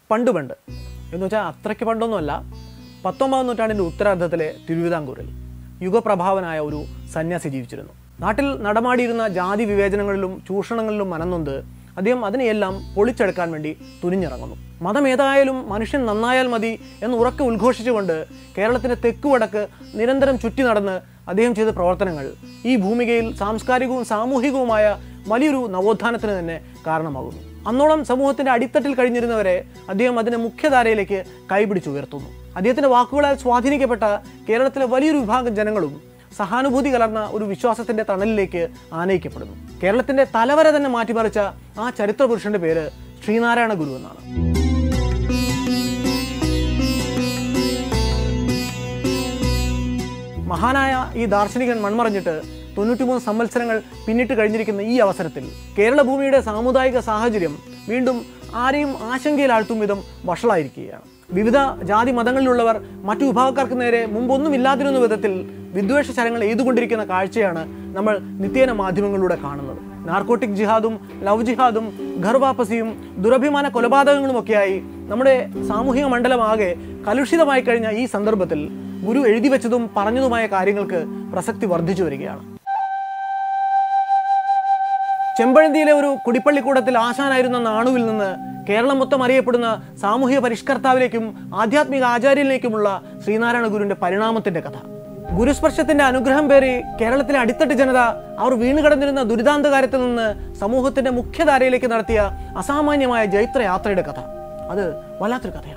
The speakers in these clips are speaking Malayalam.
പണ്ട് പണ്ട് എന്ന് വെച്ചാൽ അത്രയ്ക്ക് പണ്ടൊന്നുമല്ല പത്തൊമ്പതാം നൂറ്റാണ്ടിൻ്റെ ഉത്തരാർദ്ധത്തിലെ തിരുവിതാംകൂറിൽ യുഗപ്രഭാവനായ ഒരു സന്യാസി ജീവിച്ചിരുന്നു നാട്ടിൽ നടമാടിയിരുന്ന ജാതി വിവേചനങ്ങളിലും ചൂഷണങ്ങളിലും മനന്നൊന്ത് അദ്ദേഹം അതിനെയെല്ലാം പൊളിച്ചെടുക്കാൻ വേണ്ടി തുനിഞ്ഞിറങ്ങുന്നു മതം ഏതായാലും മനുഷ്യൻ നന്നായാൽ മതി എന്ന് ഉറക്കെ ഉദ്ഘോഷിച്ചുകൊണ്ട് കേരളത്തിൻ്റെ തെക്കുവടക്ക് നിരന്തരം ചുറ്റി നടന്ന് അദ്ദേഹം ചെയ്ത പ്രവർത്തനങ്ങൾ ഈ ഭൂമികയിൽ സാംസ്കാരികവും സാമൂഹികവുമായ വലിയൊരു നവോത്ഥാനത്തിന് തന്നെ കാരണമാകുന്നു അന്നോളം സമൂഹത്തിന്റെ അടിത്തട്ടിൽ കഴിഞ്ഞിരുന്നവരെ അദ്ദേഹം അതിന്റെ മുഖ്യധാരയിലേക്ക് കൈപിടിച്ചുയർത്തുന്നു അദ്ദേഹത്തിന്റെ വാക്കുകളാൽ സ്വാധീനിക്കപ്പെട്ട കേരളത്തിലെ വലിയൊരു വിഭാഗം ജനങ്ങളും സഹാനുഭൂതി കലർന്ന ഒരു വിശ്വാസത്തിന്റെ തണലിലേക്ക് ആനയിക്കപ്പെടുന്നു കേരളത്തിന്റെ തലവര തന്നെ മാറ്റിമറിച്ച ആ ചരിത്ര പുരുഷന്റെ പേര് ശ്രീനാരായണ ഗുരു എന്നാണ് മഹാനായ ഈ ദാർശനികൻ മൺമറഞ്ഞിട്ട് തൊണ്ണൂറ്റിമൂന്ന് സംവത്സരങ്ങൾ പിന്നിട്ട് കഴിഞ്ഞിരിക്കുന്ന ഈ അവസരത്തിൽ കേരള ഭൂമിയുടെ സാമുദായിക സാഹചര്യം വീണ്ടും ആരെയും ആശങ്കയിലാഴ്ത്തും വിധം വഷളായിരിക്കുകയാണ് വിവിധ ജാതി മതങ്ങളിലുള്ളവർ മറ്റു വിഭാഗക്കാർക്ക് നേരെ മുമ്പൊന്നും ഇല്ലാതിരുന്ന വിധത്തിൽ വിദ്വേഷ ശരങ്ങൾ എയ്തുകൊണ്ടിരിക്കുന്ന കാഴ്ചയാണ് നമ്മൾ നിത്യേന മാധ്യമങ്ങളിലൂടെ കാണുന്നത് നാർക്കോട്ടിക് ജിഹാദും ലവ് ജിഹാദും ഘർവാപ്പസിയും ദുരഭിമാന കൊലപാതകങ്ങളുമൊക്കെയായി നമ്മുടെ സാമൂഹിക മണ്ഡലമാകെ കലുഷിതമായി കഴിഞ്ഞ ഈ സന്ദർഭത്തിൽ ഗുരു എഴുതി വെച്ചതും പറഞ്ഞതുമായ കാര്യങ്ങൾക്ക് പ്രസക്തി വർദ്ധിച്ചു വരികയാണ് ചെമ്പഴന്തിയിലെ ഒരു കുടിപ്പള്ളിക്കൂടത്തിൽ ആശാനായിരുന്ന നാണുവിൽ നിന്ന് കേരളം മൊത്തം അറിയപ്പെടുന്ന സാമൂഹിക പരിഷ്കർത്താവിലേക്കും ആധ്യാത്മിക ആചാര്യനിലേക്കുമുള്ള ശ്രീനാരായണ ഗുരുവിന്റെ പരിണാമത്തിന്റെ കഥ ഗുരുസ്പർശത്തിന്റെ അനുഗ്രഹം പേറി കേരളത്തിലെ അടിത്തട്ട് ജനത അവർ വീണുകിടന്നിരുന്ന ദുരിതാന്തകാരത്തിൽ നിന്ന് സമൂഹത്തിന്റെ മുഖ്യധാരയിലേക്ക് നടത്തിയ അസാമാന്യമായ ജൈത്രയാത്രയുടെ കഥ അത് വല്ലാത്തൊരു കഥയാണ്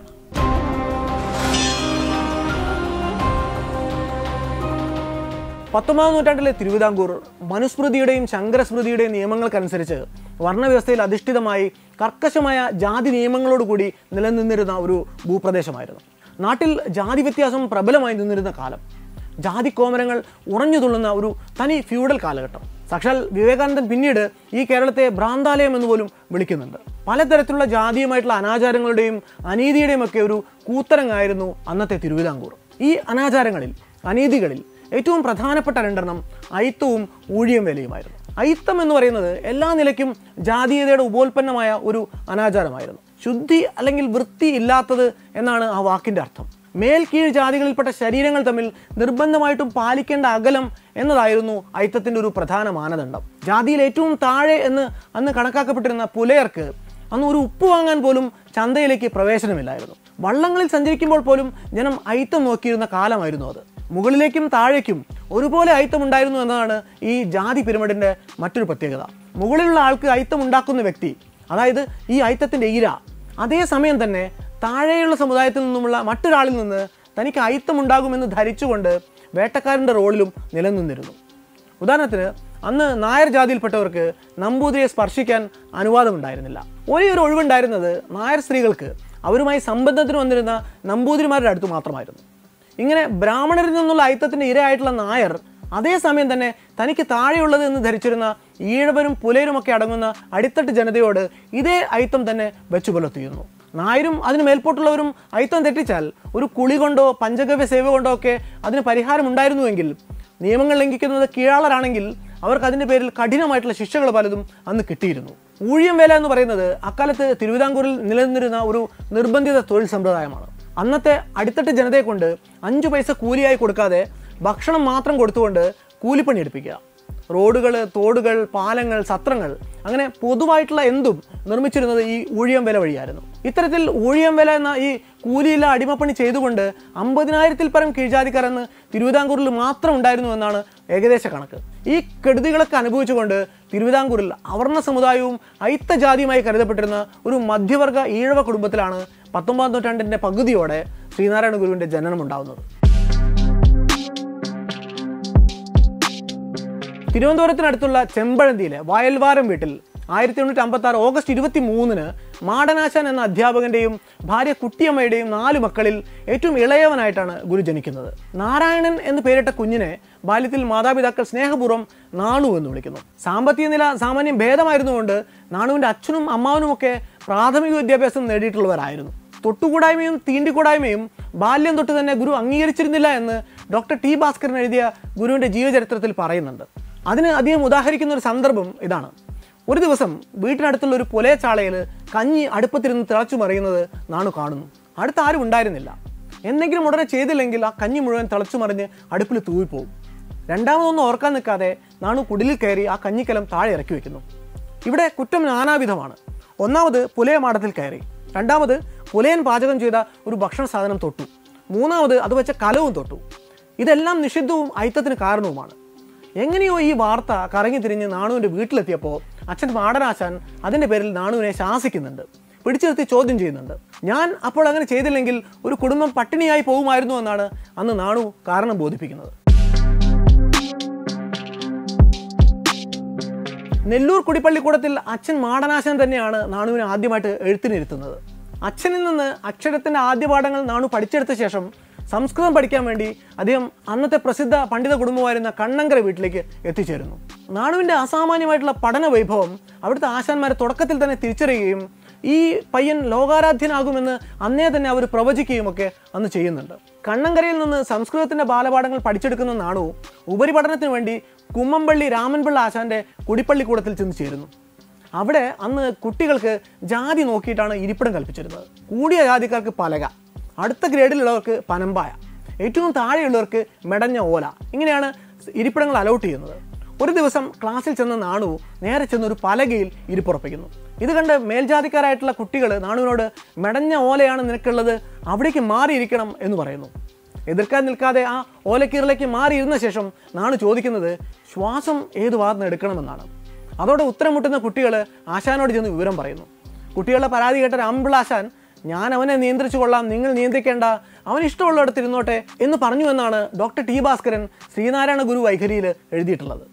പത്തൊമ്പതാം നൂറ്റാണ്ടിലെ തിരുവിതാംകൂർ മനുസ്മൃതിയുടെയും ശങ്കരസ്മൃതിയുടെയും നിയമങ്ങൾക്കനുസരിച്ച് വർണ്ണവ്യവസ്ഥയിൽ അധിഷ്ഠിതമായി കർക്കശമായ ജാതി നിയമങ്ങളോടുകൂടി നിലനിന്നിരുന്ന ഒരു ഭൂപ്രദേശമായിരുന്നു നാട്ടിൽ ജാതി വ്യത്യാസം പ്രബലമായി നിന്നിരുന്ന കാലം ജാതി കോമരങ്ങൾ ഉറഞ്ഞു തുള്ളുന്ന ഒരു തനി ഫ്യൂഡൽ കാലഘട്ടം സാക്ഷാൽ വിവേകാനന്ദൻ പിന്നീട് ഈ കേരളത്തെ ഭ്രാന്താലയം എന്ന് പോലും വിളിക്കുന്നുണ്ട് പലതരത്തിലുള്ള ജാതീയമായിട്ടുള്ള അനാചാരങ്ങളുടെയും അനീതിയുടെയും ഒക്കെ ഒരു കൂത്തരങ്ങായിരുന്നു അന്നത്തെ തിരുവിതാംകൂർ ഈ അനാചാരങ്ങളിൽ അനീതികളിൽ ഏറ്റവും പ്രധാനപ്പെട്ട രണ്ടെണ്ണം അയിത്തവും ഊഴിയം വേലയുമായിരുന്നു അയിത്തം എന്ന് പറയുന്നത് എല്ലാ നിലയ്ക്കും ജാതീയതയുടെ ഉപോൽപ്പന്നമായ ഒരു അനാചാരമായിരുന്നു ശുദ്ധി അല്ലെങ്കിൽ വൃത്തി ഇല്ലാത്തത് എന്നാണ് ആ വാക്കിന്റെ അർത്ഥം മേൽ കീഴ് ജാതികളിൽപ്പെട്ട ശരീരങ്ങൾ തമ്മിൽ നിർബന്ധമായിട്ടും പാലിക്കേണ്ട അകലം എന്നതായിരുന്നു അയിത്തത്തിന്റെ ഒരു പ്രധാന മാനദണ്ഡം ജാതിയിൽ ഏറ്റവും താഴെ എന്ന് അന്ന് കണക്കാക്കപ്പെട്ടിരുന്ന പുലയർക്ക് അന്ന് ഒരു ഉപ്പ് വാങ്ങാൻ പോലും ചന്തയിലേക്ക് പ്രവേശനമില്ലായിരുന്നു വള്ളങ്ങളിൽ സഞ്ചരിക്കുമ്പോൾ പോലും ജനം അയിത്തം നോക്കിയിരുന്ന കാലമായിരുന്നു അത് മുകളിലേക്കും താഴേക്കും ഒരുപോലെ അയിത്തം ഉണ്ടായിരുന്നു എന്നതാണ് ഈ ജാതി പിരമിഡിന്റെ മറ്റൊരു പ്രത്യേകത മുകളിലുള്ള ആൾക്ക് അയിത്തം ഉണ്ടാക്കുന്ന വ്യക്തി അതായത് ഈ അയിത്തത്തിന്റെ ഈര അതേസമയം തന്നെ താഴെയുള്ള സമുദായത്തിൽ നിന്നുമുള്ള മറ്റൊരാളിൽ നിന്ന് തനിക്ക് അയിത്തം ഉണ്ടാകുമെന്ന് ധരിച്ചുകൊണ്ട് വേട്ടക്കാരൻ്റെ റോളിലും നിലനിന്നിരുന്നു ഉദാഹരണത്തിന് അന്ന് നായർ ജാതിയിൽപ്പെട്ടവർക്ക് നമ്പൂതിരിയെ സ്പർശിക്കാൻ അനുവാദമുണ്ടായിരുന്നില്ല ഒരേ ഒരു ഒഴിവുണ്ടായിരുന്നത് നായർ സ്ത്രീകൾക്ക് അവരുമായി സംബന്ധത്തിന് വന്നിരുന്ന നമ്പൂതിരിമാരുടെ അടുത്ത് മാത്രമായിരുന്നു ഇങ്ങനെ ബ്രാഹ്മണരിൽ നിന്നുള്ള അയിത്തത്തിന്റെ ഇരയായിട്ടുള്ള നായർ അതേസമയം തന്നെ തനിക്ക് താഴെയുള്ളത് എന്ന് ധരിച്ചിരുന്ന ഈഴവരും പുലയരുമൊക്കെ അടങ്ങുന്ന അടിത്തട്ട് ജനതയോട് ഇതേ അയിത്തം തന്നെ വെച്ചു പുലർത്തിയിരുന്നു നായരും അതിന് മേൽപോട്ടുള്ളവരും അയിത്തം തെറ്റിച്ചാൽ ഒരു കുളി കൊണ്ടോ പഞ്ചഗവ്യ സേവ കൊണ്ടോ ഒക്കെ അതിന് പരിഹാരം ഉണ്ടായിരുന്നുവെങ്കിൽ നിയമങ്ങൾ ലംഘിക്കുന്നത് കീഴാളരാണെങ്കിൽ അവർക്ക് അതിൻ്റെ പേരിൽ കഠിനമായിട്ടുള്ള ശിക്ഷകൾ പലതും അന്ന് കിട്ടിയിരുന്നു ഊഴിയം വേല എന്ന് പറയുന്നത് അക്കാലത്ത് തിരുവിതാംകൂറിൽ നിലനിന്നിരുന്ന ഒരു നിർബന്ധിത തൊഴിൽ സമ്പ്രദായമാണ് അന്നത്തെ അടിത്തട്ട് ജനതയെ കൊണ്ട് അഞ്ചു പൈസ കൂലിയായി കൊടുക്കാതെ ഭക്ഷണം മാത്രം കൊടുത്തുകൊണ്ട് കൂലിപ്പണി എടുപ്പിക്കുക റോഡുകൾ തോടുകൾ പാലങ്ങൾ സത്രങ്ങൾ അങ്ങനെ പൊതുവായിട്ടുള്ള എന്തും നിർമ്മിച്ചിരുന്നത് ഈ ഊഴിയം വില വഴിയായിരുന്നു ഇത്തരത്തിൽ ഊഴിയം വില എന്ന ഈ കൂലിയില്ല അടിമപ്പണി ചെയ്തുകൊണ്ട് അമ്പതിനായിരത്തിൽ പരം കീഴ്ജാതിക്കാർ എന്ന് തിരുവിതാംകൂറിൽ മാത്രം ഉണ്ടായിരുന്നു എന്നാണ് ഏകദേശ കണക്ക് ഈ കെടുതികളൊക്കെ അനുഭവിച്ചുകൊണ്ട് തിരുവിതാംകൂറിൽ അവർണ സമുദായവും അയിത്ത ജാതിയുമായി കരുതപ്പെട്ടിരുന്ന ഒരു മധ്യവർഗ ഈഴവ കുടുംബത്തിലാണ് പത്തൊമ്പതാം നൂറ്റാണ്ടിൻ്റെ പകുതിയോടെ ശ്രീനാരായണ ഗുരുവിൻ്റെ ജനനം ഉണ്ടാവുന്നത് തിരുവനന്തപുരത്തിനടുത്തുള്ള ചെമ്പഴന്തിയിലെ വയൽവാരം വീട്ടിൽ ആയിരത്തി എണ്ണൂറ്റി അമ്പത്തി ആറ് ഓഗസ്റ്റ് ഇരുപത്തി മൂന്നിന് മാടനാശാൻ എന്ന അധ്യാപകന്റെയും ഭാര്യ കുട്ടിയമ്മയുടെയും നാല് മക്കളിൽ ഏറ്റവും ഇളയവനായിട്ടാണ് ഗുരു ജനിക്കുന്നത് നാരായണൻ എന്ന് പേരിട്ട കുഞ്ഞിനെ ബാല്യത്തിൽ മാതാപിതാക്കൾ സ്നേഹപൂർവ്വം നാണു എന്ന് വിളിക്കുന്നു സാമ്പത്തിക നില സാമാന്യം ഭേദമായിരുന്നുകൊണ്ട് നാണുവിൻ്റെ അച്ഛനും അമ്മാവനുമൊക്കെ പ്രാഥമിക വിദ്യാഭ്യാസം നേടിയിട്ടുള്ളവരായിരുന്നു തൊട്ടുകൂടായ്മയും തീണ്ടിക്കൂടായ്മയും ബാല്യം തൊട്ട് തന്നെ ഗുരു അംഗീകരിച്ചിരുന്നില്ല എന്ന് ഡോക്ടർ ടി ഭാസ്കരൻ എഴുതിയ ഗുരുവിൻ്റെ ജീവചരിത്രത്തിൽ പറയുന്നുണ്ട് അതിന് അധികം ഉദാഹരിക്കുന്ന ഒരു സന്ദർഭം ഇതാണ് ഒരു ദിവസം വീട്ടിനടുത്തുള്ള ഒരു പുലയച്ചാളയിൽ കഞ്ഞി അടുപ്പത്തിരുന്ന് തിളച്ചു മറിയുന്നത് നാണു കാണുന്നു അടുത്ത് ആരും ഉണ്ടായിരുന്നില്ല എന്തെങ്കിലും ഉടനെ ചെയ്തില്ലെങ്കിൽ ആ കഞ്ഞി മുഴുവൻ തിളച്ചു മറിഞ്ഞ് അടുപ്പിൽ തൂവിപ്പോവും രണ്ടാമതൊന്നും ഓർക്കാൻ നിൽക്കാതെ നാണു കുടിലിൽ കയറി ആ കഞ്ഞിക്കലം താഴെ ഇറക്കി വെക്കുന്നു ഇവിടെ കുറ്റം നാനാവിധമാണ് ഒന്നാമത് പുലയ മാടത്തിൽ കയറി രണ്ടാമത് പുലയൻ പാചകം ചെയ്ത ഒരു ഭക്ഷണ സാധനം തൊട്ടു മൂന്നാമത് അത് വെച്ച കലവും തൊട്ടു ഇതെല്ലാം നിഷിദ്ധവും ഐത്തത്തിന് കാരണവുമാണ് എങ്ങനെയോ ഈ വാർത്ത കറങ്ങി തിരിഞ്ഞ് നാണുവിൻ്റെ വീട്ടിലെത്തിയപ്പോൾ അച്ഛൻ മാടനാശാൻ അതിൻ്റെ പേരിൽ നാണുവിനെ ശാസിക്കുന്നുണ്ട് പിടിച്ചു നിർത്തി ചോദ്യം ചെയ്യുന്നുണ്ട് ഞാൻ അപ്പോൾ അങ്ങനെ ചെയ്തില്ലെങ്കിൽ ഒരു കുടുംബം പട്ടിണിയായി പോകുമായിരുന്നു എന്നാണ് അന്ന് നാണു കാരണം ബോധിപ്പിക്കുന്നത് നെല്ലൂർ കുടിപ്പള്ളിക്കൂടത്തിൽ അച്ഛൻ മാടനാശൻ തന്നെയാണ് നാണുവിനെ ആദ്യമായിട്ട് എഴുത്തിനിരുത്തുന്നത് അച്ഛനിൽ നിന്ന് അക്ഷരത്തിൻ്റെ ആദ്യ പാഠങ്ങൾ നാണു പഠിച്ചെടുത്ത ശേഷം സംസ്കൃതം പഠിക്കാൻ വേണ്ടി അദ്ദേഹം അന്നത്തെ പ്രസിദ്ധ പണ്ഡിത കുടുംബമായിരുന്ന കണ്ണങ്കര വീട്ടിലേക്ക് എത്തിച്ചേരുന്നു നാണുവിൻ്റെ അസാമാന്യമായിട്ടുള്ള പഠന വൈഭവം അവിടുത്തെ ആശാന്മാരെ തുടക്കത്തിൽ തന്നെ തിരിച്ചറിയുകയും ഈ പയ്യൻ ലോകാരാധ്യനാകുമെന്ന് അന്നേ തന്നെ അവർ പ്രവചിക്കുകയും ഒക്കെ അന്ന് ചെയ്യുന്നുണ്ട് കണ്ണങ്കരയിൽ നിന്ന് സംസ്കൃതത്തിൻ്റെ ബാലപാഠങ്ങൾ പഠിച്ചെടുക്കുന്ന നാണു ഉപരിപഠനത്തിന് വേണ്ടി കുമ്മമ്പള്ളി രാമൻപിള്ള ആശാന്റെ കുടിപ്പള്ളിക്കൂടത്തിൽ ചെന്ന് ചേരുന്നു അവിടെ അന്ന് കുട്ടികൾക്ക് ജാതി നോക്കിയിട്ടാണ് ഇരിപ്പിടം കൽപ്പിച്ചിരുന്നത് കൂടിയ ജാതിക്കാർക്ക് പലക അടുത്ത ഗ്രേഡിലുള്ളവർക്ക് പനമ്പായ ഏറ്റവും താഴെയുള്ളവർക്ക് മെടഞ്ഞ ഓല ഇങ്ങനെയാണ് ഇരിപ്പിടങ്ങൾ അലോട്ട് ചെയ്യുന്നത് ഒരു ദിവസം ക്ലാസ്സിൽ ചെന്ന നാണു നേരെ ചെന്ന് ഒരു പലകയിൽ ഇരിപ്പുറപ്പിക്കുന്നു ഇത് കണ്ട് മേൽജാതിക്കാരായിട്ടുള്ള കുട്ടികൾ നാണുവിനോട് മെടഞ്ഞ ഓലയാണ് നിനക്കുള്ളത് അവിടേക്ക് മാറിയിരിക്കണം എന്ന് പറയുന്നു എതിർക്കാൻ നിൽക്കാതെ ആ ഓലക്കീറിലേക്ക് മാറിയിരുന്ന ശേഷം നാണു ചോദിക്കുന്നത് ശ്വാസം ഏത് ഭാഗത്ത് എടുക്കണമെന്നാണ് അതോടെ ഉത്തരം മുട്ടുന്ന കുട്ടികൾ ആശാനോട് ചെന്ന് വിവരം പറയുന്നു കുട്ടികളുടെ പരാതി കേട്ട രാമപിള്ള ആശാൻ ഞാൻ അവനെ നിയന്ത്രിച്ചു കൊള്ളാം നിങ്ങൾ നിയന്ത്രിക്കേണ്ട അവൻ ഇഷ്ടമുള്ളിടത്ത് ഇരുന്നോട്ടെ എന്ന് പറഞ്ഞു എന്നാണ് ഡോക്ടർ ടി ഭാസ്കരൻ ശ്രീനാരായണ ഗുരു വൈഖരിയിൽ എഴുതിയിട്ടുള്ളത്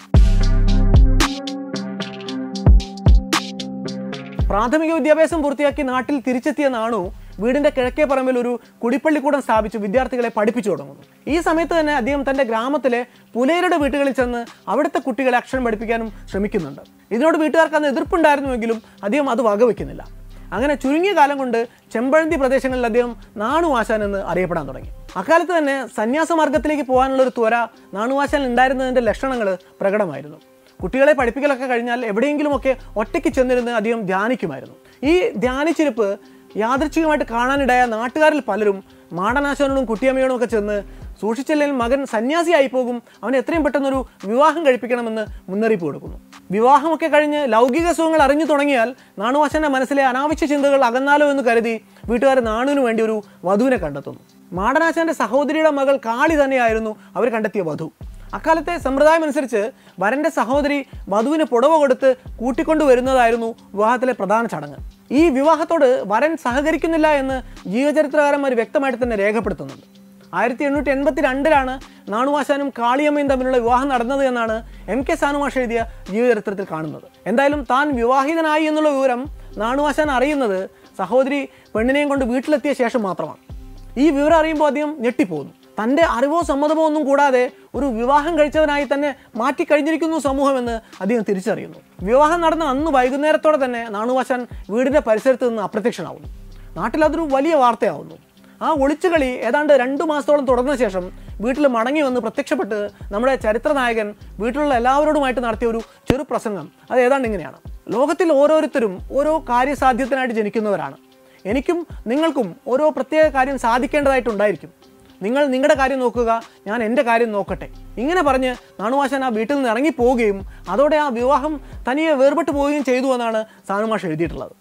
പ്രാഥമിക വിദ്യാഭ്യാസം പൂർത്തിയാക്കി നാട്ടിൽ തിരിച്ചെത്തിയ നാണു വീടിന്റെ കിഴക്കേ പറമ്പിൽ ഒരു കുടിപ്പള്ളിക്കൂടം സ്ഥാപിച്ച് വിദ്യാർത്ഥികളെ പഠിപ്പിച്ചു തുടങ്ങുന്നു ഈ സമയത്ത് തന്നെ അദ്ദേഹം തന്റെ ഗ്രാമത്തിലെ പുലയരുടെ വീട്ടുകളിൽ ചെന്ന് അവിടുത്തെ കുട്ടികളെ അക്ഷരം പഠിപ്പിക്കാനും ശ്രമിക്കുന്നുണ്ട് ഇതിനോട് വീട്ടുകാർക്ക് അന്ന് എതിർപ്പുണ്ടായിരുന്നുവെങ്കിലും അദ്ദേഹം അത് വകവെക്കുന്നില്ല അങ്ങനെ ചുരുങ്ങിയ കാലം കൊണ്ട് ചെമ്പഴന്തി പ്രദേശങ്ങളിൽ അദ്ദേഹം നാണുവാശാൻ എന്ന് അറിയപ്പെടാൻ തുടങ്ങി അക്കാലത്ത് തന്നെ സന്യാസമാർഗത്തിലേക്ക് പോകാനുള്ള ഒരു ത്വര നാണുവാശാൻ ഉണ്ടായിരുന്നതിൻ്റെ ലക്ഷണങ്ങൾ പ്രകടമായിരുന്നു കുട്ടികളെ പഠിപ്പിക്കലൊക്കെ കഴിഞ്ഞാൽ എവിടെയെങ്കിലുമൊക്കെ ഒറ്റയ്ക്ക് ചെന്നിരുന്ന് അധികം ധ്യാനിക്കുമായിരുന്നു ഈ ധ്യാനിച്ചിരിപ്പ് യാദൃച്ഛികമായിട്ട് കാണാനിടയ നാട്ടുകാരിൽ പലരും മാടനാശാനോടും കുട്ടിയമ്മയോടും ഒക്കെ ചെന്ന് സൂക്ഷിച്ചില്ലെങ്കിൽ മകൻ സന്യാസിയായി പോകും അവനെ എത്രയും പെട്ടെന്നൊരു വിവാഹം കഴിപ്പിക്കണമെന്ന് മുന്നറിയിപ്പ് കൊടുക്കുന്നു വിവാഹമൊക്കെ കഴിഞ്ഞ് ലൗകിക സുഖങ്ങൾ അറിഞ്ഞു തുടങ്ങിയാൽ നാണുവാശൻ്റെ മനസ്സിലെ അനാവശ്യ ചിന്തകൾ അകന്നാലോ എന്ന് കരുതി വീട്ടുകാർ നാണുവിന് വേണ്ടി ഒരു വധുവിനെ കണ്ടെത്തുന്നു മാടനാശാന്റെ സഹോദരിയുടെ മകൾ കാളി തന്നെയായിരുന്നു അവർ കണ്ടെത്തിയ വധു അക്കാലത്തെ സമ്പ്രദായം അനുസരിച്ച് വരന്റെ സഹോദരി വധുവിന് പുടവ കൊടുത്ത് കൂട്ടിക്കൊണ്ടുവരുന്നതായിരുന്നു വിവാഹത്തിലെ പ്രധാന ചടങ്ങ് ഈ വിവാഹത്തോട് വരൻ സഹകരിക്കുന്നില്ല എന്ന് ജീവചരിത്രകാരന്മാർ വ്യക്തമായിട്ട് തന്നെ രേഖപ്പെടുത്തുന്നുണ്ട് ആയിരത്തി എണ്ണൂറ്റി എൺപത്തി രണ്ടിലാണ് നാണുവാശാനും കാളിയമ്മയും തമ്മിലുള്ള വിവാഹം നടന്നത് എന്നാണ് എം കെ സാനുമാഷ എഴുതിയ ജീവചരിത്രത്തിൽ കാണുന്നത് എന്തായാലും താൻ വിവാഹിതനായി എന്നുള്ള വിവരം നാണുവാശാൻ അറിയുന്നത് സഹോദരി പെണ്ണിനെയും കൊണ്ട് വീട്ടിലെത്തിയ ശേഷം മാത്രമാണ് ഈ വിവരം അറിയുമ്പോൾ അദ്ദേഹം ഞെട്ടിപ്പോകുന്നു തൻ്റെ അറിവോ സമ്മതമോ ഒന്നും കൂടാതെ ഒരു വിവാഹം കഴിച്ചവനായി തന്നെ മാറ്റിക്കഴിഞ്ഞിരിക്കുന്നു സമൂഹമെന്ന് അദ്ദേഹം തിരിച്ചറിയുന്നു വിവാഹം നടന്ന അന്ന് വൈകുന്നേരത്തോടെ തന്നെ നാണുവാശാൻ വീടിൻ്റെ പരിസരത്ത് നിന്ന് അപ്രത്യക്ഷനാവുന്നു നാട്ടിൽ അതൊരു വലിയ വാർത്തയാവുന്നു ആ ഒളിച്ചുകളി ഏതാണ്ട് രണ്ടു മാസത്തോളം തുടർന്ന ശേഷം വീട്ടിൽ മടങ്ങി വന്ന് പ്രത്യക്ഷപ്പെട്ട് നമ്മുടെ ചരിത്ര നായകൻ വീട്ടിലുള്ള എല്ലാവരോടുമായിട്ട് നടത്തിയ ഒരു ചെറു പ്രസംഗം അത് ഏതാണ്ട് ഇങ്ങനെയാണ് ലോകത്തിൽ ഓരോരുത്തരും ഓരോ കാര്യസാധ്യത്തിനായിട്ട് ജനിക്കുന്നവരാണ് എനിക്കും നിങ്ങൾക്കും ഓരോ പ്രത്യേക കാര്യം സാധിക്കേണ്ടതായിട്ടുണ്ടായിരിക്കും നിങ്ങൾ നിങ്ങളുടെ കാര്യം നോക്കുക ഞാൻ എൻ്റെ കാര്യം നോക്കട്ടെ ഇങ്ങനെ പറഞ്ഞ് നാണുവാശൻ ആ വീട്ടിൽ നിന്ന് ഇറങ്ങി പോവുകയും അതോടെ ആ വിവാഹം തനിയെ വേർപെട്ട് പോവുകയും ചെയ്തു എന്നാണ് സാനുമാഷ് എഴുതിയിട്ടുള്ളത്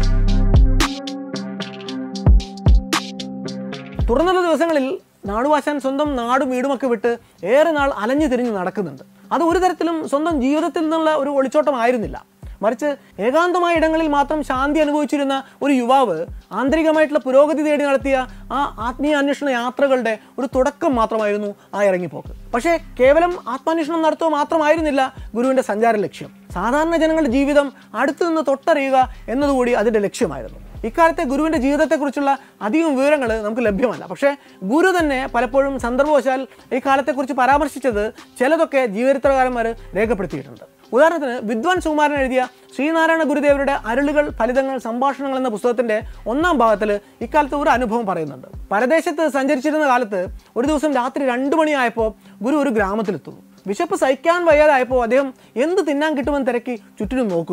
തുടർന്നുള്ള ദിവസങ്ങളിൽ നാടുവാശാൻ സ്വന്തം നാടും വീടുമൊക്കെ വിട്ട് ഏറെ നാൾ അലഞ്ഞു തിരിഞ്ഞ് നടക്കുന്നുണ്ട് അത് ഒരു തരത്തിലും സ്വന്തം ജീവിതത്തിൽ നിന്നുള്ള ഒരു ഒളിച്ചോട്ടമായിരുന്നില്ല മറിച്ച് ഏകാന്തമായ ഇടങ്ങളിൽ മാത്രം ശാന്തി അനുഭവിച്ചിരുന്ന ഒരു യുവാവ് ആന്തരികമായിട്ടുള്ള പുരോഗതി തേടി നടത്തിയ ആ ആത്മീയ അന്വേഷണ യാത്രകളുടെ ഒരു തുടക്കം മാത്രമായിരുന്നു ആ ഇറങ്ങിപ്പോക്ക് പക്ഷേ കേവലം ആത്മാന്വേഷണം നടത്തുക മാത്രമായിരുന്നില്ല ഗുരുവിൻ്റെ സഞ്ചാര ലക്ഷ്യം സാധാരണ ജനങ്ങളുടെ ജീവിതം അടുത്തു നിന്ന് തൊട്ടറിയുക എന്നതുകൂടി അതിൻ്റെ ലക്ഷ്യമായിരുന്നു ഇക്കാലത്തെ ഗുരുവിൻ്റെ ജീവിതത്തെക്കുറിച്ചുള്ള അധികം വിവരങ്ങൾ നമുക്ക് ലഭ്യമല്ല പക്ഷേ ഗുരു തന്നെ പലപ്പോഴും സന്ദർഭവശാൽ ഈ കാലത്തെക്കുറിച്ച് പരാമർശിച്ചത് ചിലതൊക്കെ ജീവചരിത്രകാരന്മാർ രേഖപ്പെടുത്തിയിട്ടുണ്ട് ഉദാഹരണത്തിന് വിദ്വാൻ സുകുമാരൻ എഴുതിയ ശ്രീനാരായണ ഗുരുദേവരുടെ അരുളുകൾ ഫലിതങ്ങൾ സംഭാഷണങ്ങൾ എന്ന പുസ്തകത്തിന്റെ ഒന്നാം ഭാഗത്തിൽ ഇക്കാലത്ത് ഒരു അനുഭവം പറയുന്നുണ്ട് പരദേശത്ത് സഞ്ചരിച്ചിരുന്ന കാലത്ത് ഒരു ദിവസം രാത്രി രണ്ടു മണിയായപ്പോൾ ഗുരു ഒരു ഗ്രാമത്തിലെത്തുന്നു വിശപ്പ് സഹിക്കാൻ വയ്യാതായപ്പോൾ അദ്ദേഹം എന്ത് തിന്നാൻ കിട്ടുമെന്ന് തിരക്കി ചുറ്റിനും നോക്കുന്നു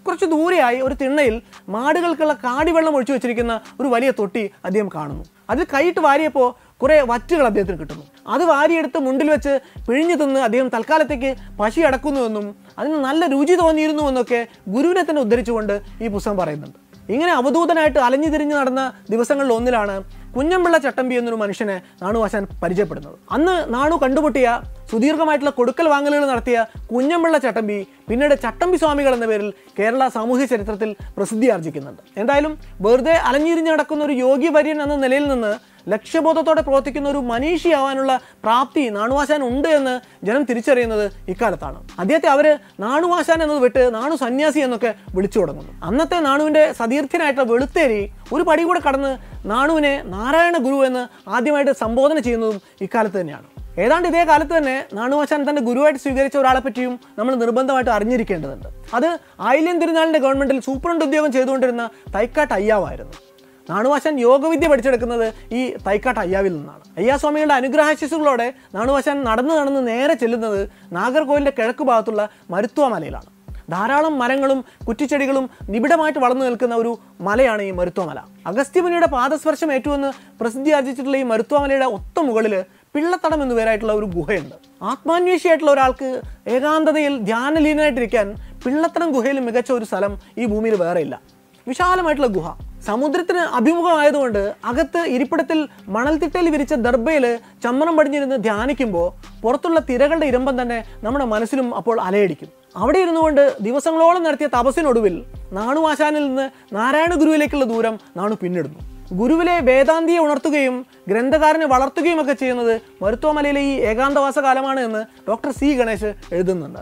കുറച്ച് ദൂരെയായി ഒരു തിണ്ണയിൽ മാടുകൾക്കുള്ള കാടിവെള്ളം ഒഴിച്ചു വെച്ചിരിക്കുന്ന ഒരു വലിയ തൊട്ടി അദ്ദേഹം കാണുന്നു അതിൽ കൈയിട്ട് വാരിയപ്പോൾ കുറേ വറ്റുകൾ അദ്ദേഹത്തിന് കിട്ടുന്നു അത് വാരിയെടുത്ത് മുണ്ടിൽ വെച്ച് പിഴിഞ്ഞു തിന്ന് അദ്ദേഹം തൽക്കാലത്തേക്ക് പശി അടക്കുന്നുവെന്നും അതിന് നല്ല രുചി തോന്നിയിരുന്നുവെന്നൊക്കെ ഗുരുവിനെ തന്നെ ഉദ്ധരിച്ചുകൊണ്ട് ഈ പുസ്തകം പറയുന്നുണ്ട് ഇങ്ങനെ അവധൂതനായിട്ട് അലഞ്ഞു തിരിഞ്ഞ് നടന്ന ദിവസങ്ങളിൽ ഒന്നിലാണ് കുഞ്ഞമ്പിള്ള ചട്ടമ്പി എന്നൊരു മനുഷ്യനെ നാണു ആശാൻ പരിചയപ്പെടുന്നത് അന്ന് നാണു കണ്ടുമുട്ടിയ സുദീർഘമായിട്ടുള്ള കൊടുക്കൽ വാങ്ങലുകൾ നടത്തിയ കുഞ്ഞമ്പിള്ള ചട്ടമ്പി പിന്നീട് ചട്ടമ്പി സ്വാമികൾ എന്ന പേരിൽ കേരള സാമൂഹ്യ ചരിത്രത്തിൽ പ്രസിദ്ധി ആർജിക്കുന്നുണ്ട് എന്തായാലും വെറുതെ അലഞ്ഞിരിഞ്ഞ് നടക്കുന്ന ഒരു യോഗി വര്യൻ എന്ന നിലയിൽ നിന്ന് ലക്ഷ്യബോധത്തോടെ പ്രവർത്തിക്കുന്ന ഒരു മനീഷിയാവാനുള്ള പ്രാപ്തി നാണുവാശാൻ ഉണ്ട് എന്ന് ജനം തിരിച്ചറിയുന്നത് ഇക്കാലത്താണ് അദ്ദേഹത്തെ അവര് നാണുവാശാൻ എന്നത് വിട്ട് നാണു സന്യാസി എന്നൊക്കെ വിളിച്ചു തുടങ്ങുന്നു അന്നത്തെ നാണുവിന്റെ സതീർത്ഥ്യനായിട്ടുള്ള വെളുത്തേരി ഒരു പടി കൂടെ കടന്ന് നാണുവിനെ നാരായണ ഗുരു എന്ന് ആദ്യമായിട്ട് സംബോധന ചെയ്യുന്നതും ഇക്കാലത്ത് തന്നെയാണ് ഏതാണ്ട് ഇതേ കാലത്ത് തന്നെ നാണുവാശാൻ തന്റെ ഗുരുവായിട്ട് സ്വീകരിച്ച ഒരാളെ പറ്റിയും നമ്മൾ നിർബന്ധമായിട്ട് അറിഞ്ഞിരിക്കേണ്ടതുണ്ട് അത് ആയില്യം തിരുനാളിന്റെ ഗവൺമെന്റിൽ സൂപ്രണ്ട് ഉദ്യോഗം ചെയ്തുകൊണ്ടിരുന്ന തൈക്കാട്ട് അയ്യാവായിരുന്നു നാണുവാശാൻ യോഗവിദ്യ പഠിച്ചെടുക്കുന്നത് ഈ തൈക്കാട്ട് അയ്യാവിൽ നിന്നാണ് അയ്യാസ്വാമികളുടെ അനുഗ്രഹാശിസുകളോടെ നാണുവാശാൻ നടന്നു നടന്ന് നേരെ ചെല്ലുന്നത് നാഗർകോവിലിന്റെ കിഴക്ക് ഭാഗത്തുള്ള മരുത്വ മലയിലാണ് ധാരാളം മരങ്ങളും കുറ്റിച്ചെടികളും നിബിഡമായിട്ട് വളർന്നു നിൽക്കുന്ന ഒരു മലയാണ് ഈ മരുത്വമല അഗസ്ത്യമുനിയുടെ പാദസ്പർശം ഏറ്റുവെന്ന് പ്രസിദ്ധി ആർജിച്ചിട്ടുള്ള ഈ മരുത്വമലയുടെ ഒത്ത മുകളിൽ പിള്ളത്തടം എന്നു പേരായിട്ടുള്ള ഒരു ഗുഹയുണ്ട് ആത്മാന്വേഷിയായിട്ടുള്ള ഒരാൾക്ക് ഏകാന്തതയിൽ ധ്യാനലീനായിട്ടിരിക്കാൻ പിള്ളത്തടം ഗുഹയിൽ മികച്ച ഒരു സ്ഥലം ഈ ഭൂമിയിൽ വേറെയില്ല വിശാലമായിട്ടുള്ള ഗുഹ സമുദ്രത്തിന് അഭിമുഖമായതുകൊണ്ട് അകത്ത് ഇരിപ്പിടത്തിൽ മണൽത്തിട്ടയിൽ വിരിച്ച ദർബയിൽ ചമ്മണം പടിഞ്ഞിരുന്ന് ധ്യാനിക്കുമ്പോൾ പുറത്തുള്ള തിരകളുടെ ഇരമ്പം തന്നെ നമ്മുടെ മനസ്സിലും അപ്പോൾ അലയടിക്കും അവിടെ ഇരുന്നുകൊണ്ട് ദിവസങ്ങളോളം നടത്തിയ തപസ്സിനൊടുവിൽ നാണുവാശാനിൽ നിന്ന് നാരായണ ഗുരുവിലേക്കുള്ള ദൂരം നാണു പിന്നിടുന്നു ഗുരുവിലെ വേദാന്തിയെ ഉണർത്തുകയും ഗ്രന്ഥകാരനെ വളർത്തുകയും ഒക്കെ ചെയ്യുന്നത് മരുത്വമലയിലെ ഈ ഏകാന്തവാസ കാലമാണ് എന്ന് ഡോക്ടർ സി ഗണേഷ് എഴുതുന്നുണ്ട്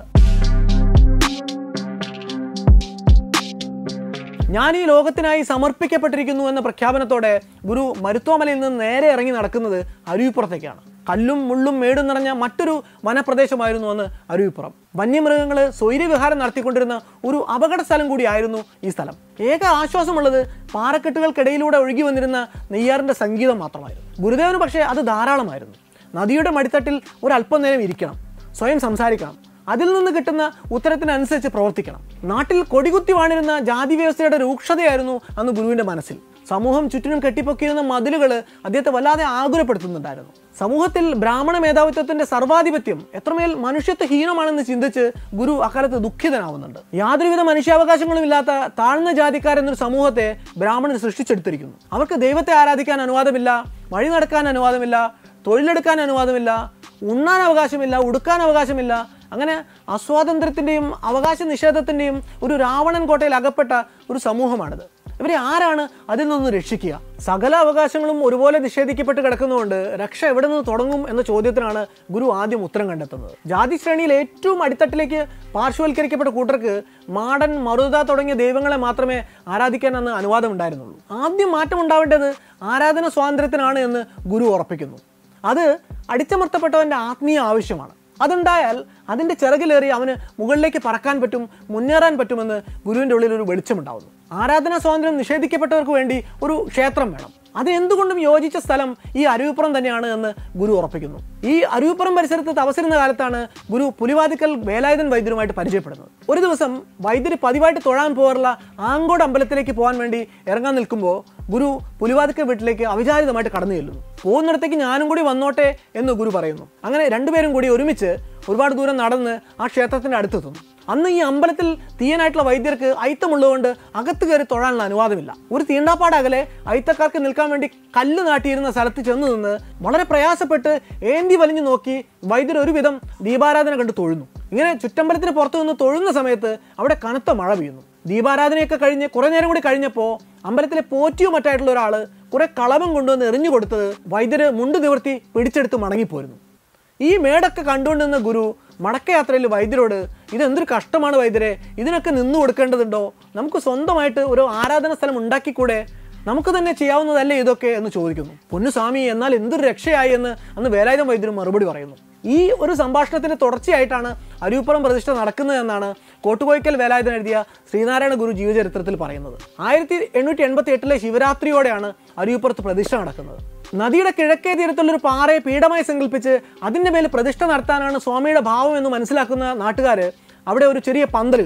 ഞാൻ ഈ ലോകത്തിനായി സമർപ്പിക്കപ്പെട്ടിരിക്കുന്നു എന്ന പ്രഖ്യാപനത്തോടെ ഗുരു മരുത്വമലയിൽ നിന്ന് നേരെ ഇറങ്ങി നടക്കുന്നത് അരുവിപ്പുറത്തേക്കാണ് കല്ലും മുള്ളും മേടും നിറഞ്ഞ മറ്റൊരു വനപ്രദേശമായിരുന്നു അന്ന് അരുവിപ്പുറം വന്യമൃഗങ്ങൾ സ്വൈര്യവിഹാരം നടത്തിക്കൊണ്ടിരുന്ന ഒരു അപകട സ്ഥലം കൂടിയായിരുന്നു ഈ സ്ഥലം ഏക ആശ്വാസമുള്ളത് പാറക്കെട്ടുകൾക്കിടയിലൂടെ ഒഴുകി വന്നിരുന്ന നെയ്യാറിന്റെ സംഗീതം മാത്രമായിരുന്നു ഗുരുദേവന് പക്ഷേ അത് ധാരാളമായിരുന്നു നദിയുടെ മടിത്തട്ടിൽ ഒരല്പം നേരം ഇരിക്കണം സ്വയം സംസാരിക്കണം അതിൽ നിന്ന് കിട്ടുന്ന ഉത്തരത്തിനനുസരിച്ച് പ്രവർത്തിക്കണം നാട്ടിൽ കൊടികുത്തി വാണിരുന്ന ജാതി വ്യവസ്ഥയുടെ രൂക്ഷതയായിരുന്നു അന്ന് ഗുരുവിന്റെ മനസ്സിൽ സമൂഹം ചുറ്റിനും കെട്ടിപ്പൊക്കിയിരുന്ന മതിലുകൾ അദ്ദേഹത്തെ വല്ലാതെ ആകുലപ്പെടുത്തുന്നുണ്ടായിരുന്നു സമൂഹത്തിൽ ബ്രാഹ്മണ മേധാവിത്വത്തിന്റെ സർവാധിപത്യം എത്രമേൽ മനുഷ്യത്വ ഹീനമാണെന്ന് ചിന്തിച്ച് ഗുരു അക്കാലത്ത് ദുഃഖിതനാവുന്നുണ്ട് യാതൊരുവിധ മനുഷ്യാവകാശങ്ങളും ഇല്ലാത്ത താഴ്ന്ന ജാതിക്കാരെന്നൊരു സമൂഹത്തെ ബ്രാഹ്മണൻ സൃഷ്ടിച്ചെടുത്തിരിക്കുന്നു അവർക്ക് ദൈവത്തെ ആരാധിക്കാൻ അനുവാദമില്ല വഴി നടക്കാൻ അനുവാദമില്ല തൊഴിലെടുക്കാൻ അനുവാദമില്ല ഉണ്ണാൻ അവകാശമില്ല ഉടുക്കാൻ അവകാശമില്ല അങ്ങനെ അസ്വാതന്ത്ര്യത്തിൻ്റെയും അവകാശ നിഷേധത്തിൻ്റെയും ഒരു രാവണൻ കോട്ടയിൽ അകപ്പെട്ട ഒരു സമൂഹമാണിത് ഇവരെ ആരാണ് അതിൽ നിന്ന് രക്ഷിക്കുക സകല അവകാശങ്ങളും ഒരുപോലെ നിഷേധിക്കപ്പെട്ട് കിടക്കുന്നതുകൊണ്ട് രക്ഷ എവിടെ നിന്ന് തുടങ്ങും എന്ന ചോദ്യത്തിനാണ് ഗുരു ആദ്യം ഉത്തരം കണ്ടെത്തുന്നത് ജാതി ശ്രേണിയിൽ ഏറ്റവും അടിത്തട്ടിലേക്ക് പാർശ്വവൽക്കരിക്കപ്പെട്ട കൂട്ടർക്ക് മാടൻ മറുത തുടങ്ങിയ ദൈവങ്ങളെ മാത്രമേ ആരാധിക്കാൻ അന്ന് അനുവാദം ഉണ്ടായിരുന്നുള്ളൂ ആദ്യം മാറ്റം ഉണ്ടാവേണ്ടത് ആരാധന സ്വാതന്ത്ര്യത്തിനാണ് എന്ന് ഗുരു ഉറപ്പിക്കുന്നു അത് അടിച്ചമർത്തപ്പെട്ടവന്റെ ആത്മീയ ആവശ്യമാണ് അതുണ്ടായാൽ അതിൻ്റെ ചിറകിലേറി അവന് മുകളിലേക്ക് പറക്കാൻ പറ്റും മുന്നേറാൻ പറ്റുമെന്ന് ഗുരുവിൻ്റെ ഉള്ളിൽ ഒരു വെളിച്ചമുണ്ടാവുന്നു ആരാധനാ സ്വാതന്ത്ര്യം നിഷേധിക്കപ്പെട്ടവർക്ക് വേണ്ടി ഒരു ക്ഷേത്രം വേണം അത് എന്തുകൊണ്ടും യോജിച്ച സ്ഥലം ഈ അരുവിപ്പുറം തന്നെയാണ് എന്ന് ഗുരു ഉറപ്പിക്കുന്നു ഈ അരുവിപ്പുറം പരിസരത്ത് തപസിരുന്ന കാലത്താണ് ഗുരു പുലിവാതിക്കൽ വേലായുധൻ വൈദ്യരുമായിട്ട് പരിചയപ്പെടുന്നത് ഒരു ദിവസം വൈദ്യര് പതിവായിട്ട് തൊഴാൻ പോകാറുള്ള ആങ്കോട് അമ്പലത്തിലേക്ക് പോകാൻ വേണ്ടി ഇറങ്ങാൻ നിൽക്കുമ്പോൾ ഗുരു പുലിവാതിക്കൽ വീട്ടിലേക്ക് അവിചാരിതമായിട്ട് കടന്നു ചെല്ലുന്നു പോകുന്നിടത്തേക്ക് ഞാനും കൂടി വന്നോട്ടെ എന്ന് ഗുരു പറയുന്നു അങ്ങനെ രണ്ടുപേരും കൂടി ഒരുമിച്ച് ഒരുപാട് ദൂരം നടന്ന് ആ ക്ഷേത്രത്തിന്റെ അടുത്തെത്തുന്നു അന്ന് ഈ അമ്പലത്തിൽ തീയനായിട്ടുള്ള വൈദ്യർക്ക് അയിത്തമുള്ളതുകൊണ്ട് അകത്ത് കയറി തൊഴാനുള്ള അനുവാദമില്ല ഒരു തീണ്ടാപ്പാട് അകലെ അയിത്തക്കാർക്ക് നിൽക്കാൻ വേണ്ടി കല്ല് നാട്ടിയിരുന്ന സ്ഥലത്ത് ചെന്ന് നിന്ന് വളരെ പ്രയാസപ്പെട്ട് ഏന്തി വലിഞ്ഞു നോക്കി വൈദ്യർ ഒരുവിധം ദീപാരാധന കണ്ട് തൊഴുന്നു ഇങ്ങനെ ചുറ്റമ്പലത്തിന് പുറത്തു നിന്ന് തൊഴുന്ന സമയത്ത് അവിടെ കനത്ത മഴ പെയ്യുന്നു ദീപാരാധനയൊക്കെ കഴിഞ്ഞ് കുറെ നേരം കൂടി കഴിഞ്ഞപ്പോൾ അമ്പലത്തിലെ പോറ്റിയോ മറ്റായിട്ടുള്ള ഒരാൾ കുറെ കളവം കൊണ്ടുവന്ന് എറിഞ്ഞു കൊടുത്തത് വൈദ്യര് മുണ്ട് നിവർത്തി പിടിച്ചെടുത്ത് മടങ്ങിപ്പോരുന്നു ഈ മേടൊക്കെ കണ്ടുകൊണ്ടിരുന്ന ഗുരു മടക്കയാത്രയിൽ വൈദ്യരോട് ഇതെന്തൊരു കഷ്ടമാണ് വൈദ്യരെ ഇതിനൊക്കെ നിന്നു കൊടുക്കേണ്ടതുണ്ടോ നമുക്ക് സ്വന്തമായിട്ട് ഒരു ആരാധന സ്ഥലം ഉണ്ടാക്കിക്കൂടെ നമുക്ക് തന്നെ ചെയ്യാവുന്നതല്ലേ ഇതൊക്കെ എന്ന് ചോദിക്കുന്നു പൊന്നുസ്വാമി എന്നാൽ എന്തൊരു രക്ഷയായി എന്ന് അന്ന് വേലായുധം വൈദ്യരും മറുപടി പറയുന്നു ഈ ഒരു സംഭാഷണത്തിന്റെ തുടർച്ചയായിട്ടാണ് അരുവിപ്പുറം പ്രതിഷ്ഠ നടക്കുന്നതെന്നാണ് കോട്ടുകോയ്ക്കൽ വേലായുധൻ എഴുതിയ ശ്രീനാരായണ ഗുരു ജീവചരിത്രത്തിൽ പറയുന്നത് ആയിരത്തി എണ്ണൂറ്റി എൺപത്തി എട്ടിലെ ശിവരാത്രിയോടെയാണ് അരുവിപ്പുറത്ത് പ്രതിഷ്ഠ നടക്കുന്നത് നദിയുടെ കിഴക്കേ തീരത്തുള്ള ഒരു പാറയെ പീഠമായി സങ്കല്പിച്ച് അതിന്റെ മേൽ പ്രതിഷ്ഠ നടത്താനാണ് സ്വാമിയുടെ ഭാവം എന്ന് മനസ്സിലാക്കുന്ന നാട്ടുകാർ അവിടെ ഒരു ചെറിയ പന്തൽ കിട്ടുന്നു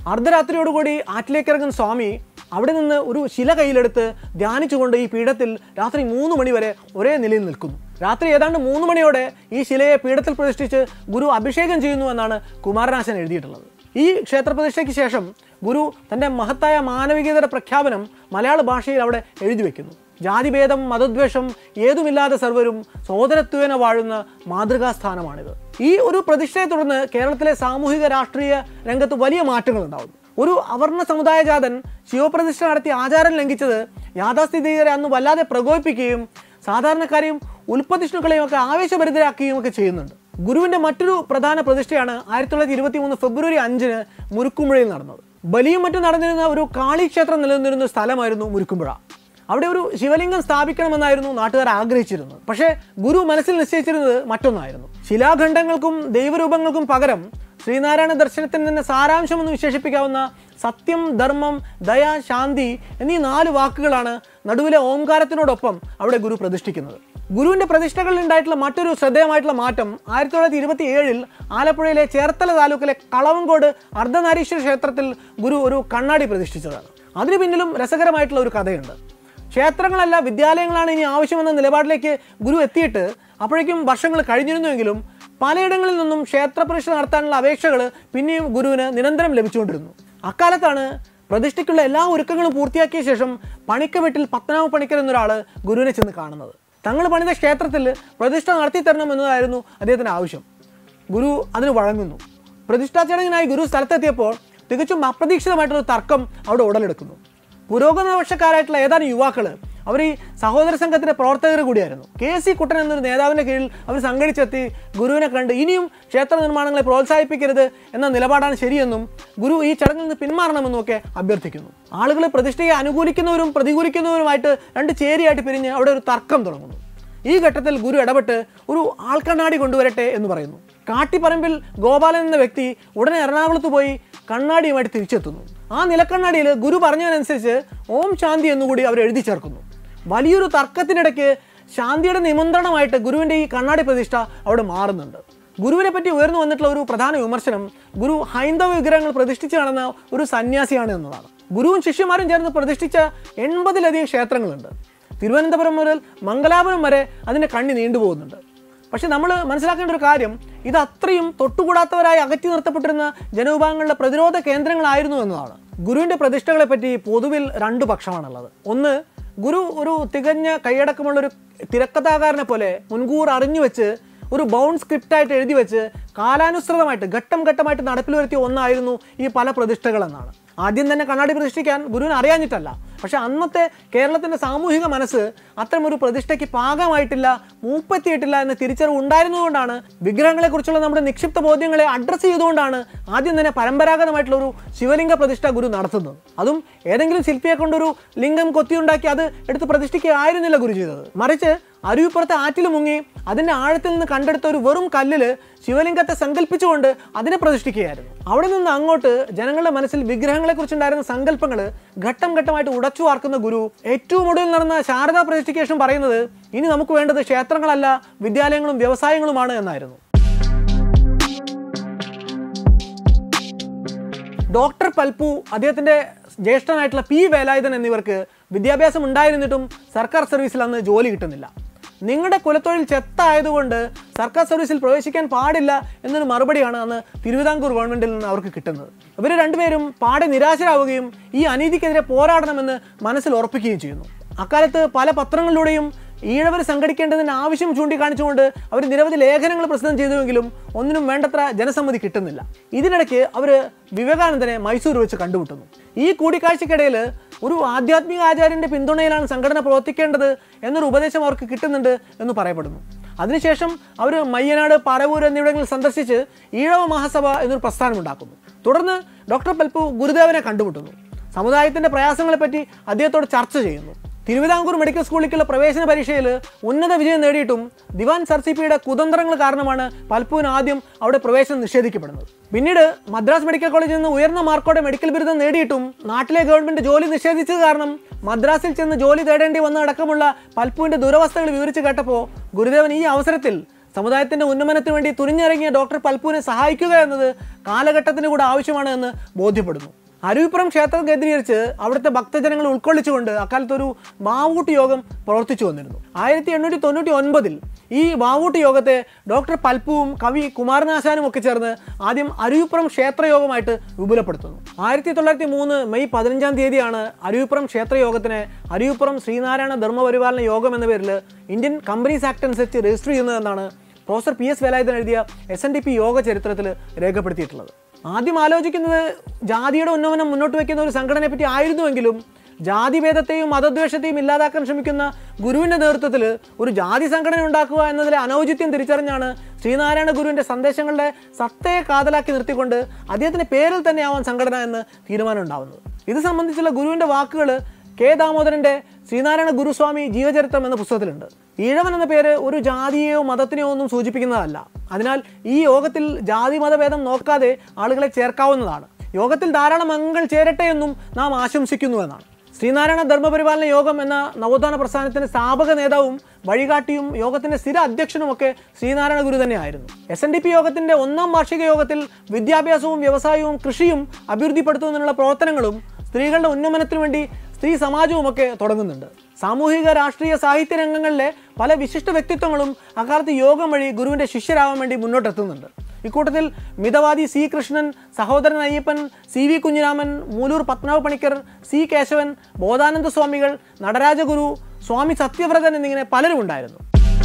അർദ്ധരാത്രിയോടുകൂടി ആറ്റിലേക്ക് ഇറങ്ങുന്ന സ്വാമി അവിടെ നിന്ന് ഒരു ശില കയ്യിലെടുത്ത് ധ്യാനിച്ചുകൊണ്ട് ഈ പീഠത്തിൽ രാത്രി മൂന്ന് മണി വരെ ഒരേ നിലയിൽ നിൽക്കുന്നു രാത്രി ഏതാണ്ട് മൂന്ന് മണിയോടെ ഈ ശിലയെ പീഠത്തിൽ പ്രതിഷ്ഠിച്ച് ഗുരു അഭിഷേകം ചെയ്യുന്നു എന്നാണ് കുമാരനാശൻ എഴുതിയിട്ടുള്ളത് ഈ ക്ഷേത്രപ്രതിഷ്ഠയ്ക്ക് ശേഷം ഗുരു തൻ്റെ മഹത്തായ മാനവികതയുടെ പ്രഖ്യാപനം മലയാള ഭാഷയിൽ അവിടെ എഴുതി വെക്കുന്നു ജാതിഭേദം മതദ്വേഷം ഏതുമില്ലാതെ സർവരും സോദരത്വേന വാഴുന്ന മാതൃകാ സ്ഥാനമാണിത് ഈ ഒരു പ്രതിഷ്ഠയെ തുടർന്ന് കേരളത്തിലെ സാമൂഹിക രാഷ്ട്രീയ രംഗത്ത് വലിയ മാറ്റങ്ങൾ ഉണ്ടാവുന്നു ഒരു അവർണ സമുദായ ജാതൻ ശിവപ്രതിഷ്ഠ നടത്തി ആചാരം ലംഘിച്ചത് യാഥാസ്ഥിതികരെ അന്ന് വല്ലാതെ പ്രകോപിപ്പിക്കുകയും സാധാരണക്കാരെയും ഉൽപ്പതിഷ്ണുക്കളെയും ഒക്കെ ആവേശഭരിതരാക്കുകയും ഒക്കെ ചെയ്യുന്നുണ്ട് ഗുരുവിന്റെ മറ്റൊരു പ്രധാന പ്രതിഷ്ഠയാണ് ആയിരത്തി തൊള്ളായിരത്തി ഇരുപത്തി മൂന്ന് ഫെബ്രുവരി അഞ്ചിന് മുരുക്കുമ്പുഴയിൽ നടന്നത് ബലിയും മറ്റും നടന്നിരുന്ന ഒരു കാളിക്ഷേത്രം നിലനിന്നിരുന്ന സ്ഥലമായിരുന്നു മുരുക്കുമ്പുഴ അവിടെ ഒരു ശിവലിംഗം സ്ഥാപിക്കണമെന്നായിരുന്നു നാട്ടുകാർ ആഗ്രഹിച്ചിരുന്നത് പക്ഷേ ഗുരു മനസ്സിൽ നിശ്ചയിച്ചിരുന്നത് മറ്റൊന്നായിരുന്നു ശിലാഖണ്ഡങ്ങൾക്കും ദൈവരൂപങ്ങൾക്കും പകരം ശ്രീനാരായണ ദർശനത്തിൽ നിന്ന് സാരാംശമെന്ന് വിശേഷിപ്പിക്കാവുന്ന സത്യം ധർമ്മം ദയ ശാന്തി എന്നീ നാല് വാക്കുകളാണ് നടുവിലെ ഓംകാരത്തിനോടൊപ്പം അവിടെ ഗുരു പ്രതിഷ്ഠിക്കുന്നത് ഗുരുവിന്റെ പ്രതിഷ്ഠകളിൽ ഉണ്ടായിട്ടുള്ള മറ്റൊരു ശ്രദ്ധേയമായിട്ടുള്ള മാറ്റം ആയിരത്തി തൊള്ളായിരത്തി ഇരുപത്തി ഏഴിൽ ആലപ്പുഴയിലെ ചേർത്തല താലൂക്കിലെ കളവങ്കോട് അർദ്ധനാരീശ്വര ക്ഷേത്രത്തിൽ ഗുരു ഒരു കണ്ണാടി പ്രതിഷ്ഠിച്ചതാണ് അതിനു പിന്നിലും രസകരമായിട്ടുള്ള ഒരു കഥയുണ്ട് ക്ഷേത്രങ്ങളല്ല വിദ്യാലയങ്ങളാണ് ഇനി ആവശ്യമെന്ന നിലപാടിലേക്ക് ഗുരു എത്തിയിട്ട് അപ്പോഴേക്കും വർഷങ്ങൾ കഴിഞ്ഞിരുന്നുവെങ്കിലും പലയിടങ്ങളിൽ നിന്നും ക്ഷേത്രപ്രതിഷ്ഠ നടത്താനുള്ള അപേക്ഷകൾ പിന്നെയും ഗുരുവിന് നിരന്തരം ലഭിച്ചുകൊണ്ടിരുന്നു അക്കാലത്താണ് പ്രതിഷ്ഠയ്ക്കുള്ള എല്ലാ ഒരുക്കങ്ങളും പൂർത്തിയാക്കിയ ശേഷം പണിക്കവീട്ടിൽ പത്മനാഭ പണിക്കർ എന്നൊരാൾ ഗുരുവിനെ ചെന്ന് കാണുന്നത് തങ്ങൾ പണിത ക്ഷേത്രത്തിൽ പ്രതിഷ്ഠ നടത്തി തരണം എന്നതായിരുന്നു അദ്ദേഹത്തിന് ആവശ്യം ഗുരു അതിന് വഴങ്ങുന്നു പ്രതിഷ്ഠാ ചടങ്ങിനായി ഗുരു സ്ഥലത്തെത്തിയപ്പോൾ തികച്ചും അപ്രതീക്ഷിതമായിട്ടൊരു തർക്കം അവിടെ ഉടലെടുക്കുന്നു പുരോഗമനപക്ഷക്കാരായിട്ടുള്ള ഏതാനും യുവാക്കൾ അവർ ഈ സഹോദര സംഘത്തിന്റെ പ്രവർത്തകർ കൂടിയായിരുന്നു കെ സി കുട്ടൻ എന്നൊരു നേതാവിന്റെ കീഴിൽ അവർ സംഘടിച്ചെത്തി ഗുരുവിനെ കണ്ട് ഇനിയും ക്ഷേത്ര നിർമ്മാണങ്ങളെ പ്രോത്സാഹിപ്പിക്കരുത് എന്ന നിലപാടാണ് ശരിയെന്നും ഗുരു ഈ ചടങ്ങിൽ നിന്ന് പിന്മാറണമെന്നും ഒക്കെ അഭ്യർത്ഥിക്കുന്നു ആളുകൾ പ്രതിഷ്ഠയെ അനുകൂലിക്കുന്നവരും പ്രതികൂലിക്കുന്നവരുമായിട്ട് രണ്ട് ചേരിയായിട്ട് പിരിഞ്ഞ് അവിടെ ഒരു തർക്കം തുടങ്ങുന്നു ഈ ഘട്ടത്തിൽ ഗുരു ഇടപെട്ട് ഒരു ആൾക്കണ്ണാടി കൊണ്ടുവരട്ടെ എന്ന് പറയുന്നു കാട്ടിപ്പറമ്പിൽ ഗോപാലൻ എന്ന വ്യക്തി ഉടനെ എറണാകുളത്ത് പോയി കണ്ണാടിയുമായിട്ട് തിരിച്ചെത്തുന്നു ആ നിലക്കണ്ണാടിയിൽ ഗുരു പറഞ്ഞതിനനുസരിച്ച് ഓം ശാന്തി എന്നുകൂടി അവർ എഴുതി ചേർക്കുന്നു വലിയൊരു തർക്കത്തിനിടയ്ക്ക് ശാന്തിയുടെ നിമന്ത്രണമായിട്ട് ഗുരുവിൻ്റെ ഈ കണ്ണാടി പ്രതിഷ്ഠ അവിടെ മാറുന്നുണ്ട് ഗുരുവിനെ പറ്റി ഉയർന്നു വന്നിട്ടുള്ള ഒരു പ്രധാന വിമർശനം ഗുരു ഹൈന്ദവ വിഗ്രഹങ്ങൾ പ്രതിഷ്ഠിച്ച് കാണുന്ന ഒരു സന്യാസിയാണ് എന്നതാണ് ഗുരുവും ശിഷ്യന്മാരും ചേർന്ന് പ്രതിഷ്ഠിച്ച എൺപതിലധികം ക്ഷേത്രങ്ങളുണ്ട് തിരുവനന്തപുരം മുതൽ മംഗലാപുരം വരെ അതിൻ്റെ കണ്ണി നീണ്ടുപോകുന്നുണ്ട് പക്ഷെ നമ്മൾ മനസ്സിലാക്കേണ്ട ഒരു കാര്യം ഇത് അത്രയും തൊട്ടുകൂടാത്തവരായി അകറ്റി നിർത്തപ്പെട്ടിരുന്ന ജനവിഭാഗങ്ങളുടെ പ്രതിരോധ കേന്ദ്രങ്ങളായിരുന്നു എന്നതാണ് ഗുരുവിൻ്റെ പ്രതിഷ്ഠകളെ പറ്റി പൊതുവിൽ രണ്ട് പക്ഷമാണുള്ളത് ഒന്ന് ഗുരു ഒരു തികഞ്ഞ കൈയടക്കമുള്ള ഒരു തിരക്കഥാകാരനെ പോലെ മുൻകൂർ അറിഞ്ഞു വെച്ച് ഒരു ബൗണ്ട് സ്ക്രിപ്റ്റായിട്ട് എഴുതി വെച്ച് കാലാനുസൃതമായിട്ട് ഘട്ടം ഘട്ടമായിട്ട് നടപ്പിൽ വരുത്തിയ ഒന്നായിരുന്നു ഈ പല പ്രതിഷ്ഠകളെന്നാണ് ആദ്യം തന്നെ കണ്ണാടി പ്രതിഷ്ഠിക്കാൻ ഗുരുവിന് അറിയാഞ്ഞിട്ടല്ല പക്ഷെ അന്നത്തെ കേരളത്തിൻ്റെ സാമൂഹിക മനസ്സ് അത്തരമൊരു പ്രതിഷ്ഠയ്ക്ക് പാകമായിട്ടില്ല മൂപ്പെത്തിയിട്ടില്ല എന്ന തിരിച്ചറിവ് ഉണ്ടായിരുന്നതുകൊണ്ടാണ് വിഗ്രഹങ്ങളെക്കുറിച്ചുള്ള നമ്മുടെ നിക്ഷിപ്ത ബോധ്യങ്ങളെ അഡ്രസ്സ് ചെയ്തുകൊണ്ടാണ് ആദ്യം തന്നെ പരമ്പരാഗതമായിട്ടുള്ള ഒരു ശിവലിംഗ പ്രതിഷ്ഠ ഗുരു നടത്തുന്നത് അതും ഏതെങ്കിലും ശില്പിയെ കൊണ്ടൊരു ലിംഗം കൊത്തിയുണ്ടാക്കി അത് എടുത്ത് പ്രതിഷ്ഠിക്കുകയായിരുന്നില്ല ഗുരു ചെയ്തത് മറിച്ച് അരുവിപ്പുറത്തെ ആറ്റിൽ മുങ്ങി അതിൻ്റെ ആഴത്തിൽ നിന്ന് കണ്ടെടുത്ത ഒരു വെറും കല്ലിൽ ശിവലിംഗത്തെ സങ്കല്പിച്ചുകൊണ്ട് അതിനെ പ്രതിഷ്ഠിക്കുകയായിരുന്നു അവിടെ നിന്ന് അങ്ങോട്ട് ജനങ്ങളുടെ മനസ്സിൽ വിഗ്രഹങ്ങളെക്കുറിച്ചുണ്ടായിരുന്ന സങ്കല്പങ്ങൾ ഘട്ടം ഘട്ടമായിട്ട് ഉടച്ചു വാർക്കുന്ന ഗുരു ഏറ്റവും ഒടുവിൽ നടന്ന ശാരദാ പ്രതിഷ്ഠയ്ക്ക് ശേഷം പറയുന്നത് ഇനി നമുക്ക് വേണ്ടത് ക്ഷേത്രങ്ങളല്ല വിദ്യാലയങ്ങളും വ്യവസായങ്ങളുമാണ് എന്നായിരുന്നു ഡോക്ടർ പൽപ്പു അദ്ദേഹത്തിന്റെ ജ്യേഷ്ഠനായിട്ടുള്ള പി വേലായുധൻ എന്നിവർക്ക് വിദ്യാഭ്യാസം ഉണ്ടായിരുന്നിട്ടും സർക്കാർ സർവീസിൽ അന്ന് ജോലി കിട്ടുന്നില്ല നിങ്ങളുടെ കുലത്തൊഴിൽ ചെത്തായതുകൊണ്ട് സർക്കാർ സർവീസിൽ പ്രവേശിക്കാൻ പാടില്ല എന്നൊരു മറുപടിയാണ് അന്ന് തിരുവിതാംകൂർ ഗവൺമെന്റിൽ നിന്ന് അവർക്ക് കിട്ടുന്നത് ഇവർ രണ്ടുപേരും പാടെ നിരാശരാവുകയും ഈ അനീതിക്കെതിരെ പോരാടണമെന്ന് മനസ്സിൽ ഉറപ്പിക്കുകയും ചെയ്യുന്നു അക്കാലത്ത് പല പത്രങ്ങളിലൂടെയും ഈഴവർ സംഘടിക്കേണ്ടതിന് ആവശ്യം ചൂണ്ടിക്കാണിച്ചുകൊണ്ട് അവർ നിരവധി ലേഖനങ്ങൾ പ്രസിദ്ധം ചെയ്തുവെങ്കിലും ഒന്നിനും വേണ്ടത്ര ജനസമ്മതി കിട്ടുന്നില്ല ഇതിനിടയ്ക്ക് അവർ വിവേകാനന്ദനെ മൈസൂർ വെച്ച് കണ്ടുമുട്ടുന്നു ഈ കൂടിക്കാഴ്ചക്കിടയിൽ ഒരു ആധ്യാത്മിക ആചാര്യന്റെ പിന്തുണയിലാണ് സംഘടന പ്രവർത്തിക്കേണ്ടത് എന്നൊരു ഉപദേശം അവർക്ക് കിട്ടുന്നുണ്ട് എന്ന് പറയപ്പെടുന്നു അതിനുശേഷം അവർ മയ്യനാട് പറവൂർ എന്നിവിടങ്ങളിൽ സന്ദർശിച്ച് ഈഴവ മഹാസഭ എന്നൊരു പ്രസ്ഥാനം ഉണ്ടാക്കുന്നു തുടർന്ന് ഡോക്ടർ പൽപ്പു ഗുരുദേവനെ കണ്ടുമുട്ടുന്നു സമുദായത്തിന്റെ പ്രയാസങ്ങളെപ്പറ്റി അദ്ദേഹത്തോട് ചർച്ച ചെയ്യുന്നു തിരുവിതാംകൂർ മെഡിക്കൽ സ്കൂളിലേക്കുള്ള പ്രവേശന പരീക്ഷയിൽ ഉന്നത വിജയം നേടിയിട്ടും ദിവാൻ സർ സി പിയുടെ കുതന്ത്രങ്ങൾ കാരണമാണ് പൽപ്പുവിന് ആദ്യം അവിടെ പ്രവേശനം നിഷേധിക്കപ്പെടുന്നത് പിന്നീട് മദ്രാസ് മെഡിക്കൽ കോളേജിൽ നിന്ന് ഉയർന്ന മാർക്കോടെ മെഡിക്കൽ ബിരുദം നേടിയിട്ടും നാട്ടിലെ ഗവൺമെന്റ് ജോലി നിഷേധിച്ചത് കാരണം മദ്രാസിൽ ചെന്ന് ജോലി തേടേണ്ടി വന്ന അടക്കമുള്ള പൽപ്പുവിന്റെ ദുരവസ്ഥകൾ വിവരിച്ച് കേട്ടപ്പോൾ ഗുരുദേവൻ ഈ അവസരത്തിൽ സമുദായത്തിന്റെ ഉന്നമനത്തിന് വേണ്ടി തുനിഞ്ഞിറങ്ങിയ ഡോക്ടർ പൽപുവിനെ സഹായിക്കുക എന്നത് കാലഘട്ടത്തിന് കൂടെ ആവശ്യമാണ് എന്ന് ബോധ്യപ്പെടുന്നു അരുവിപ്പുറം ക്ഷേത്രം കേന്ദ്രീകരിച്ച് അവിടുത്തെ ഭക്തജനങ്ങളെ ഉൾക്കൊള്ളിച്ചുകൊണ്ട് അക്കാലത്ത് ഒരു മാവൂട്ട് യോഗം പ്രവർത്തിച്ചു വന്നിരുന്നു ആയിരത്തി എണ്ണൂറ്റി തൊണ്ണൂറ്റി ഒൻപതിൽ ഈ മാവൂട്ട് യോഗത്തെ ഡോക്ടർ പൽപ്പുവും കവി കുമാരനാശാനും ഒക്കെ ചേർന്ന് ആദ്യം അരുവിപ്പുറം ക്ഷേത്രയോഗമായിട്ട് വിപുലപ്പെടുത്തുന്നു ആയിരത്തി തൊള്ളായിരത്തി മൂന്ന് മെയ് പതിനഞ്ചാം തീയതിയാണ് അരുവിപ്പുറം ക്ഷേത്രയോഗത്തിന് അരുവിപ്പുറം ശ്രീനാരായണ ധർമ്മപരിപാലന യോഗം എന്ന പേരിൽ ഇന്ത്യൻ കമ്പനീസ് ആക്ട് അനുസരിച്ച് രജിസ്റ്റർ ചെയ്യുന്നതെന്നാണ് പ്രൊഫസർ പി എസ് വേലായുധൻ എഴുതിയ എസ് എൻ ഡി പി യോഗ ചരിത്രത്തിൽ രേഖപ്പെടുത്തിയിട്ടുള്ളത് ആദ്യം ആലോചിക്കുന്നത് ജാതിയുടെ ഉന്നമനം മുന്നോട്ട് വയ്ക്കുന്ന ഒരു സംഘടനയെ പറ്റി ആയിരുന്നുവെങ്കിലും ജാതിഭേദത്തെയും മതദ്വേഷത്തെയും ഇല്ലാതാക്കാൻ ശ്രമിക്കുന്ന ഗുരുവിൻ്റെ നേതൃത്വത്തിൽ ഒരു ജാതി സംഘടന ഉണ്ടാക്കുക എന്നതിലെ അനൗചിത്യം തിരിച്ചറിഞ്ഞാണ് ശ്രീനാരായണ ഗുരുവിൻ്റെ സന്ദേശങ്ങളുടെ സത്തയെ കാതലാക്കി നിർത്തിക്കൊണ്ട് അദ്ദേഹത്തിൻ്റെ പേരിൽ തന്നെ ആവാൻ സംഘടന എന്ന് തീരുമാനം ഉണ്ടാവുന്നത് ഇത് സംബന്ധിച്ചുള്ള ഗുരുവിൻ്റെ വാക്കുകൾ കെ ദാമോദരൻ്റെ ശ്രീനാരായണ ഗുരുസ്വാമി ജീവചരിത്രം എന്ന പുസ്തകത്തിലുണ്ട് ഈഴവൻ എന്ന പേര് ഒരു ജാതിയെയോ മതത്തിനെയോ ഒന്നും സൂചിപ്പിക്കുന്നതല്ല അതിനാൽ ഈ യോഗത്തിൽ ജാതി മതഭേദം നോക്കാതെ ആളുകളെ ചേർക്കാവുന്നതാണ് യോഗത്തിൽ ധാരാളം അംഗങ്ങൾ ചേരട്ടെ എന്നും നാം ആശംസിക്കുന്നു എന്നാണ് ശ്രീനാരായണ ധർമ്മപരിപാലന യോഗം എന്ന നവോത്ഥാന പ്രസ്ഥാനത്തിന്റെ സ്ഥാപക നേതാവും വഴികാട്ടിയും യോഗത്തിന്റെ സ്ഥിര അധ്യക്ഷനുമൊക്കെ ശ്രീനാരായണ ഗുരു തന്നെയായിരുന്നു എസ് എൻ ഡി പി യോഗത്തിന്റെ ഒന്നാം വാർഷിക യോഗത്തിൽ വിദ്യാഭ്യാസവും വ്യവസായവും കൃഷിയും അഭിവൃദ്ധിപ്പെടുത്തുന്നതിനുള്ള പ്രവർത്തനങ്ങളും സ്ത്രീകളുടെ ഉന്നമനത്തിനു വേണ്ടി സ്ത്രീ സമാജവുമൊക്കെ തുടങ്ങുന്നുണ്ട് സാമൂഹിക രാഷ്ട്രീയ സാഹിത്യ രംഗങ്ങളിലെ പല വിശിഷ്ട വ്യക്തിത്വങ്ങളും അക്കാലത്ത് യോഗം വഴി ഗുരുവിന്റെ ശിഷ്യരാവാൻ വേണ്ടി മുന്നോട്ടെത്തുന്നുണ്ട് ഇക്കൂട്ടത്തിൽ മിതവാദി C Krishnan Sahodaran Ayyappan C V Kunjiraman Moolur Padmanabha Panicker C Kesavan Bodhananda Swamikal Nataraja Guru സ്വാമി സത്യവ്രതൻ എന്നിങ്ങനെ പലരും ഉണ്ടായിരുന്നു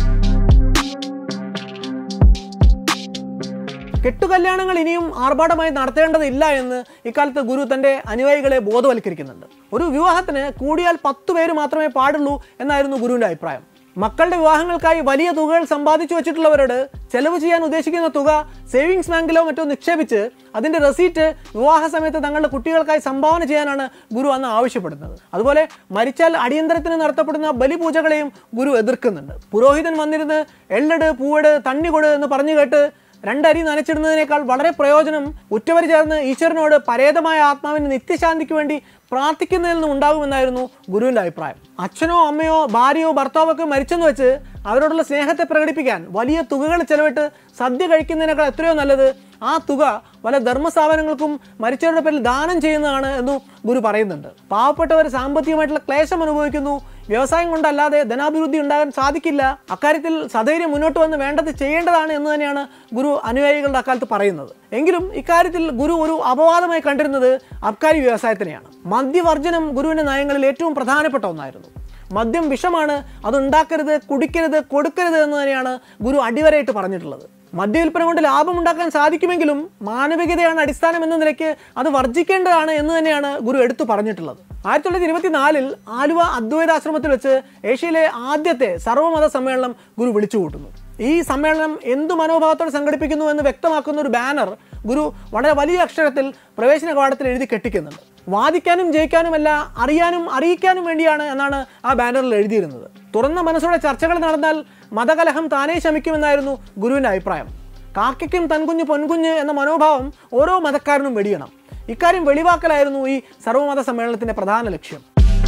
കെട്ടുകല്യാണങ്ങൾ ഇനിയും ആർഭാടമായി നടത്തേണ്ടതില്ല എന്ന് ഇക്കാലത്ത് ഗുരു തൻ്റെ അനുയായികളെ ബോധവൽക്കരിക്കുന്നുണ്ട് ഒരു വിവാഹത്തിന് കൂടിയാൽ പത്ത് പേര് മാത്രമേ പാടുള്ളൂ എന്നായിരുന്നു ഗുരുവിൻ്റെ അഭിപ്രായം മക്കളുടെ വിവാഹങ്ങൾക്കായി വലിയ തുകകൾ സമ്പാദിച്ചു വെച്ചിട്ടുള്ളവരോട് ചെലവ് ചെയ്യാൻ ഉദ്ദേശിക്കുന്ന തുക സേവിങ്സ് ബാങ്കിലോ മറ്റോ നിക്ഷേപിച്ച് അതിന്റെ റെസീറ്റ് വിവാഹ സമയത്ത് തങ്ങളുടെ കുട്ടികൾക്കായി സംഭാവന ചെയ്യാനാണ് ഗുരു അന്ന് ആവശ്യപ്പെടുന്നത് അതുപോലെ മരിച്ചാൽ അടിയന്തരത്തിന് നടത്തപ്പെടുന്ന ബലിപൂജകളെയും ഗുരു എതിർക്കുന്നുണ്ട് പുരോഹിതൻ വന്നിരുന്ന് എള്ളെട് പൂവെട് തണ്ണികൊട് എന്ന് പറഞ്ഞു കേട്ട് രണ്ടരി നനച്ചിടുന്നതിനേക്കാൾ വളരെ പ്രയോജനം ഉറ്റവർ ചേർന്ന് ഈശ്വരനോട് പരേതമായ ആത്മാവിന് നിത്യശാന്തിക്ക് വേണ്ടി പ്രാർത്ഥിക്കുന്നതിൽ നിന്ന് ഉണ്ടാകുമെന്നായിരുന്നു ഗുരുവിൻ്റെ അഭിപ്രായം അച്ഛനോ അമ്മയോ ഭാര്യയോ ഭർത്താവോ ഒക്കെ മരിച്ചെന്ന് വെച്ച് അവരോടുള്ള സ്നേഹത്തെ പ്രകടിപ്പിക്കാൻ വലിയ തുകകൾ ചെലവിട്ട് സദ്യ കഴിക്കുന്നതിനേക്കാൾ എത്രയോ നല്ലത് ആ തുക പല ധർമ്മസ്ഥാപനങ്ങൾക്കും മരിച്ചവരുടെ പേരിൽ ദാനം ചെയ്യുന്നതാണ് എന്നും ഗുരു പറയുന്നുണ്ട് പാവപ്പെട്ടവർ സാമ്പത്തികമായിട്ടുള്ള ക്ലേശം അനുഭവിക്കുന്നു വ്യവസായം കൊണ്ടല്ലാതെ ധനാഭിവൃദ്ധി ഉണ്ടാകാൻ സാധിക്കില്ല അക്കാര്യത്തിൽ സധൈര്യം മുന്നോട്ട് വന്ന് വേണ്ടത് ചെയ്യേണ്ടതാണ് എന്ന് തന്നെയാണ് ഗുരു അനുയായികളുടെ അക്കാലത്ത് പറയുന്നത് എങ്കിലും ഇക്കാര്യത്തിൽ ഗുരു ഒരു അപവാദമായി കണ്ടിരുന്നത് അബ്കാരി വ്യവസായത്തിനെയാണ് മദ്യവർജനം ഗുരുവിൻ്റെ നയങ്ങളിൽ ഏറ്റവും പ്രധാനപ്പെട്ട ഒന്നായിരുന്നു മദ്യം വിഷമാണ് അത് ഉണ്ടാക്കരുത് കുടിക്കരുത് കൊടുക്കരുത് എന്ന് തന്നെയാണ് ഗുരു അടിവരയിട്ട് പറഞ്ഞിട്ടുള്ളത് മദ്യവിൽപ്പന കൊണ്ട് ലാഭം ഉണ്ടാക്കാൻ സാധിക്കുമെങ്കിലും മാനവികതയാണ് അടിസ്ഥാനം എന്ന നിലയ്ക്ക് അത് വർജിക്കേണ്ടതാണ് എന്ന് തന്നെയാണ് ഗുരു എടുത്തു പറഞ്ഞിട്ടുള്ളത് ആയിരത്തി തൊള്ളായിരത്തി ഇരുപത്തിനാലിൽ ആലുവ അദ്വൈതാശ്രമത്തിൽ വെച്ച് ഏഷ്യയിലെ ആദ്യത്തെ സർവ്വമത സമ്മേളനം ഗുരു വിളിച്ചു കൂട്ടുന്നു ഈ സമ്മേളനം എന്തു മനോഭാവത്തോടെ സംഘടിപ്പിക്കുന്നു എന്ന് വ്യക്തമാക്കുന്ന ഒരു ബാനർ ഗുരു വളരെ വലിയ അക്ഷരത്തിൽ പ്രവേശന കവാടത്തിൽ എഴുതി കെട്ടിക്കുന്നുണ്ട് വാദിക്കാനും ജയിക്കാനുമല്ല അറിയാനും അറിയിക്കാനും വേണ്ടിയാണ് എന്നാണ് ആ ബാനറിൽ എഴുതിയിരുന്നത് തുറന്ന മനസ്സോടെ ചർച്ചകൾ നടന്നാൽ മതകലഹം താനേ ശമിക്കുമെന്നായിരുന്നു ഗുരുവിൻ്റെ അഭിപ്രായം കാക്കയ്ക്കും തൻകുഞ്ഞ് പൊൻകുഞ്ഞ് എന്ന മനോഭാവം ഓരോ മതക്കാരനും വെടിയണം ഇക്കാര്യം വെളിവാക്കലായിരുന്നു ഈ സർവ്വമത സമ്മേളനത്തിന്റെ പ്രധാന ലക്ഷ്യം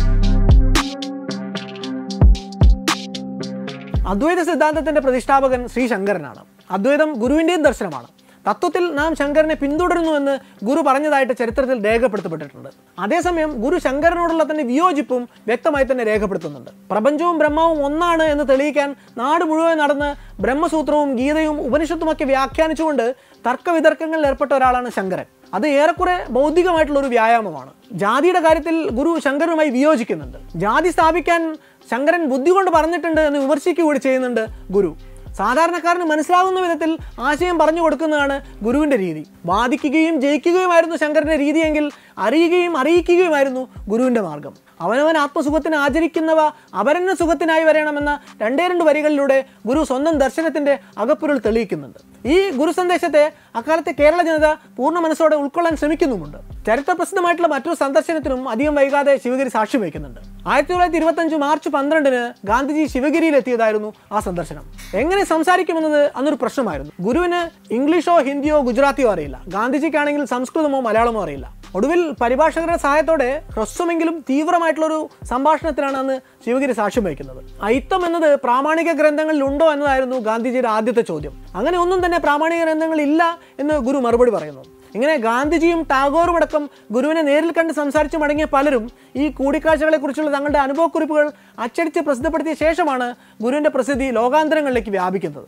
അദ്വൈത സിദ്ധാന്തത്തിന്റെ പ്രതിഷ്ഠാപകൻ ശ്രീ ശങ്കരനാണ് അദ്വൈതം ഗുരുവിൻ്റെയും ദർശനമാണ് തത്വത്തിൽ നാം ശങ്കരനെ പിന്തുടരുന്നുവെന്ന് ഗുരു പറഞ്ഞതായിട്ട് ചരിത്രത്തിൽ രേഖപ്പെടുത്തപ്പെട്ടിട്ടുണ്ട് അതേസമയം ഗുരു ശങ്കരനോടുള്ള തന്റെ വിയോജിപ്പും വ്യക്തമായി തന്നെ രേഖപ്പെടുത്തുന്നുണ്ട് പ്രപഞ്ചവും ബ്രഹ്മവും ഒന്നാണ് എന്ന് തെളിയിക്കാൻ നാട് മുഴുവൻ നടന്ന് ബ്രഹ്മസൂത്രവും ഗീതയും ഉപനിഷത്തുമൊക്കെ വ്യാഖ്യാനിച്ചുകൊണ്ട് തർക്കവിതർക്കങ്ങളിൽ ഏർപ്പെട്ട ഒരാളാണ് ശങ്കരൻ അത് ഏറെക്കുറെ ബൗദ്ധികമായിട്ടുള്ള ഒരു വ്യായാമമാണ് ജാതിയുടെ കാര്യത്തിൽ ഗുരു ശങ്കരനുമായി വിയോജിക്കുന്നുണ്ട് ജാതി സ്ഥാപിക്കാൻ ശങ്കരൻ ബുദ്ധി കൊണ്ട് പറഞ്ഞിട്ടുണ്ട് എന്ന് വിമർശിക്കുക കൂടി ചെയ്യുന്നുണ്ട് ഗുരു സാധാരണക്കാരന് മനസ്സിലാവുന്ന വിധത്തിൽ ആശയം പറഞ്ഞു കൊടുക്കുന്നതാണ് ഗുരുവിൻ്റെ രീതി വാദിക്കുകയും ജയിക്കുകയുമായിരുന്നു ശങ്കരൻ്റെ രീതിയെങ്കിൽ അറിയുകയും അറിയിക്കുകയുമായിരുന്നു ഗുരുവിൻ്റെ മാർഗം അവനവൻ ആത്മസുഖത്തിന് ആചരിക്കുന്നവ അപരന്ന സുഖത്തിനായി വരണമെന്ന രണ്ടേ രണ്ട് വരികളിലൂടെ ഗുരു സ്വന്തം ദർശനത്തിന്റെ അകപ്പൊരുൾ തെളിയിക്കുന്നുണ്ട് ഈ ഗുരു സന്ദേശത്തെ അക്കാലത്തെ കേരള ജനത പൂർണ്ണ മനസ്സോടെ ഉൾക്കൊള്ളാൻ ശ്രമിക്കുന്നുമുണ്ട് ചരിത്രപ്രസിദ്ധമായിട്ടുള്ള മറ്റൊരു സന്ദർശനത്തിനും അധികം വൈകാതെ ശിവഗിരി സാക്ഷ്യം വഹിക്കുന്നുണ്ട് ആയിരത്തി തൊള്ളായിരത്തി ഇരുപത്തഞ്ച് മാർച്ച് പന്ത്രണ്ടിന് ഗാന്ധിജി ശിവഗിരിയിൽ എത്തിയതായിരുന്നു ആ സന്ദർശനം എങ്ങനെ സംസാരിക്കുമെന്നത് അന്നൊരു പ്രശ്നമായിരുന്നു ഗുരുവിന് ഇംഗ്ലീഷോ ഹിന്ദിയോ ഗുജറാത്തിയോ അറിയില്ല ഗാന്ധിജിക്കാണെങ്കിൽ സംസ്കൃതമോ മലയാളമോ അറിയില്ല ഒടുവിൽ പരിഭാഷകരുടെ സഹായത്തോടെ ഹ്രസ്വമെങ്കിലും തീവ്രമായിട്ടുള്ളൊരു സംഭാഷണത്തിലാണ് അന്ന് ശിവഗിരി സാക്ഷ്യം വഹിക്കുന്നത് അയിത്തം എന്നത് പ്രാമാണിക ഗ്രന്ഥങ്ങളിൽ ഉണ്ടോ എന്നതായിരുന്നു ഗാന്ധിജിയുടെ ആദ്യത്തെ ചോദ്യം അങ്ങനെ ഒന്നും തന്നെ പ്രാമാണിക ഗ്രന്ഥങ്ങളിൽ ഇല്ല എന്ന് ഗുരു മറുപടി പറയുന്നു ഇങ്ങനെ ഗാന്ധിജിയും ടാഗോറും അടക്കം ഗുരുവിനെ നേരിൽ കണ്ട് സംസാരിച്ച് മടങ്ങിയ പലരും ഈ കൂടിക്കാഴ്ചകളെക്കുറിച്ചുള്ള തങ്ങളുടെ അനുഭവക്കുറിപ്പുകൾ അച്ചടിച്ച് പ്രസിദ്ധപ്പെടുത്തിയ ശേഷമാണ് ഗുരുവിൻ്റെ പ്രസിദ്ധി ലോകാന്തരങ്ങളിലേക്ക് വ്യാപിക്കുന്നത്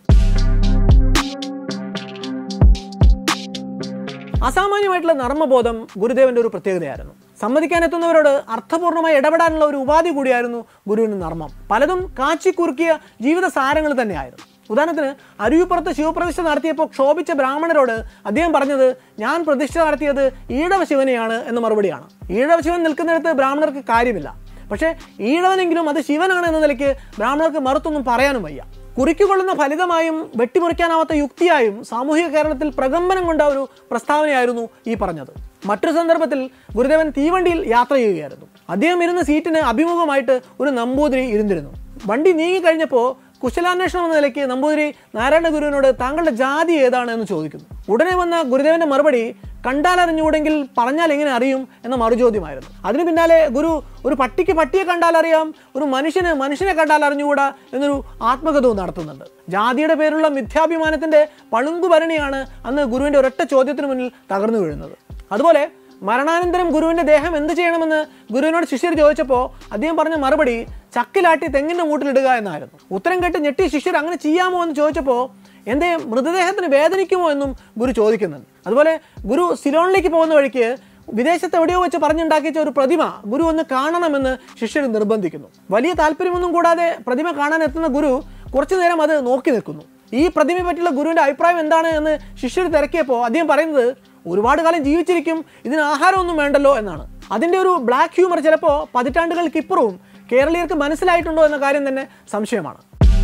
അസാമാന്യമായിട്ടുള്ള നർമ്മബോധം ഗുരുദേവന്റെ ഒരു പ്രത്യേകതയായിരുന്നു സമ്മതിക്കാനെത്തുന്നവരോട് അർത്ഥപൂർണ്ണമായി ഇടപെടാനുള്ള ഒരു ഉപാധി കൂടിയായിരുന്നു ഗുരുവിന് നർമ്മം പലതും കാച്ചി കുറുക്കിയ ജീവിത സാരങ്ങൾ തന്നെയായിരുന്നു ഉദാഹരണത്തിന് അരുവിപ്പുറത്ത് ശിവപ്രതിഷ്ഠ നടത്തിയപ്പോൾ ക്ഷോഭിച്ച ബ്രാഹ്മണരോട് അദ്ദേഹം പറഞ്ഞത് ഞാൻ പ്രതിഷ്ഠ നടത്തിയത് ഈഴവ ശിവനെയാണ് എന്ന മറുപടിയാണ് ഈഴവ ശിവൻ നിൽക്കുന്നിടത്ത് ബ്രാഹ്മണർക്ക് കാര്യമില്ല പക്ഷേ ഈഴവനെങ്കിലും അത് ശിവനാണ് എന്ന നിലയ്ക്ക് ബ്രാഹ്മണർക്ക് മറുത്തൊന്നും പറയാനും വയ്യ കുറിക്കുകൊള്ളുന്ന ഫലിതമായും വെട്ടിമുറിക്കാനാവാത്ത യുക്തിയായും സാമൂഹിക കേരളത്തിൽ പ്രകമ്പനം കൊണ്ട ഒരു പ്രസ്താവനയായിരുന്നു ഈ പറഞ്ഞത് മറ്റൊരു സന്ദർഭത്തിൽ ഗുരുദേവൻ തീവണ്ടിയിൽ യാത്ര ചെയ്യുകയായിരുന്നു അദ്ദേഹം ഇരുന്ന സീറ്റിന് അഭിമുഖമായിട്ട് ഒരു നമ്പൂതിരി ഇരുന്നിരുന്നു വണ്ടി നീങ്ങിക്കഴിഞ്ഞപ്പോൾ കുശലാന്വേഷണം എന്ന നിലയ്ക്ക് നമ്പൂതിരി നാരായണ ഗുരുവിനോട് താങ്കളുടെ ജാതി ഏതാണ് എന്ന് ചോദിക്കുന്നു ഉടനെ വന്ന ഗുരുദേവന്റെ മറുപടി കണ്ടാൽ അറിഞ്ഞുകൂടെങ്കിൽ പറഞ്ഞാൽ എങ്ങനെ അറിയും എന്ന മറുചോദ്യമായിരുന്നു അതിന് പിന്നാലെ ഗുരു ഒരു പട്ടിക്ക് പട്ടിയെ കണ്ടാൽ അറിയാം ഒരു മനുഷ്യന് മനുഷ്യനെ കണ്ടാൽ അറിഞ്ഞുകൂടാ എന്നൊരു ആത്മകഥവും നടത്തുന്നുണ്ട് ജാതിയുടെ പേരുള്ള മിഥ്യാഭിമാനത്തിന്റെ പളുങ്കുഭരണിയാണ് അന്ന് ഗുരുവിന്റെ ഒരൊറ്റ ചോദ്യത്തിന് മുന്നിൽ തകർന്നു വീഴുന്നത് അതുപോലെ മരണാനന്തരം ഗുരുവിന്റെ ദേഹം എന്ത് ചെയ്യണമെന്ന് ഗുരുവിനോട് ശിഷ്യർ ചോദിച്ചപ്പോൾ അദ്ദേഹം പറഞ്ഞ മറുപടി ചക്കിലാട്ടി തെങ്ങിന്റെ മൂട്ടിലിടുക എന്നായിരുന്നു ഉത്തരം കേട്ട് ഞെട്ടി ശിഷ്യർ അങ്ങനെ ചെയ്യാമോ എന്ന് ചോദിച്ചപ്പോൾ എന്തേ മൃതദേഹത്തിന് വേദനിക്കുമോ എന്നും ഗുരു ചോദിക്കുന്നുണ്ട് അതുപോലെ ഗുരു സിലോണിലേക്ക് പോകുന്ന വഴിക്ക് വിദേശത്ത് എവിടെയോ വെച്ച് പറഞ്ഞുണ്ടാക്കിച്ച ഒരു പ്രതിമ ഗുരു ഒന്ന് കാണണമെന്ന് ശിഷ്യർ നിർബന്ധിക്കുന്നു വലിയ താല്പര്യമൊന്നും കൂടാതെ പ്രതിമ കാണാൻ എത്തുന്ന ഗുരു കുറച്ചു നേരം അത് നോക്കി നിൽക്കുന്നു ഈ പ്രതിമയെ പറ്റിയുള്ള ഗുരുവിന്റെ അഭിപ്രായം എന്താണ് എന്ന് ശിഷ്യർ തിരക്കിയപ്പോൾ അദ്ദേഹം പറയുന്നത് ഒരുപാട് കാലം ജീവിച്ചിരിക്കും ഇതിന് ആഹാരമൊന്നും വേണ്ടല്ലോ എന്നാണ് അതിൻ്റെ ഒരു ബ്ലാക്ക് ഹ്യൂമർ ചിലപ്പോൾ പതിറ്റാണ്ടുകൾക്കിപ്പുറവും കേരളീയർക്ക് മനസ്സിലായിട്ടുണ്ടോ എന്ന കാര്യം തന്നെ സംശയമാണ്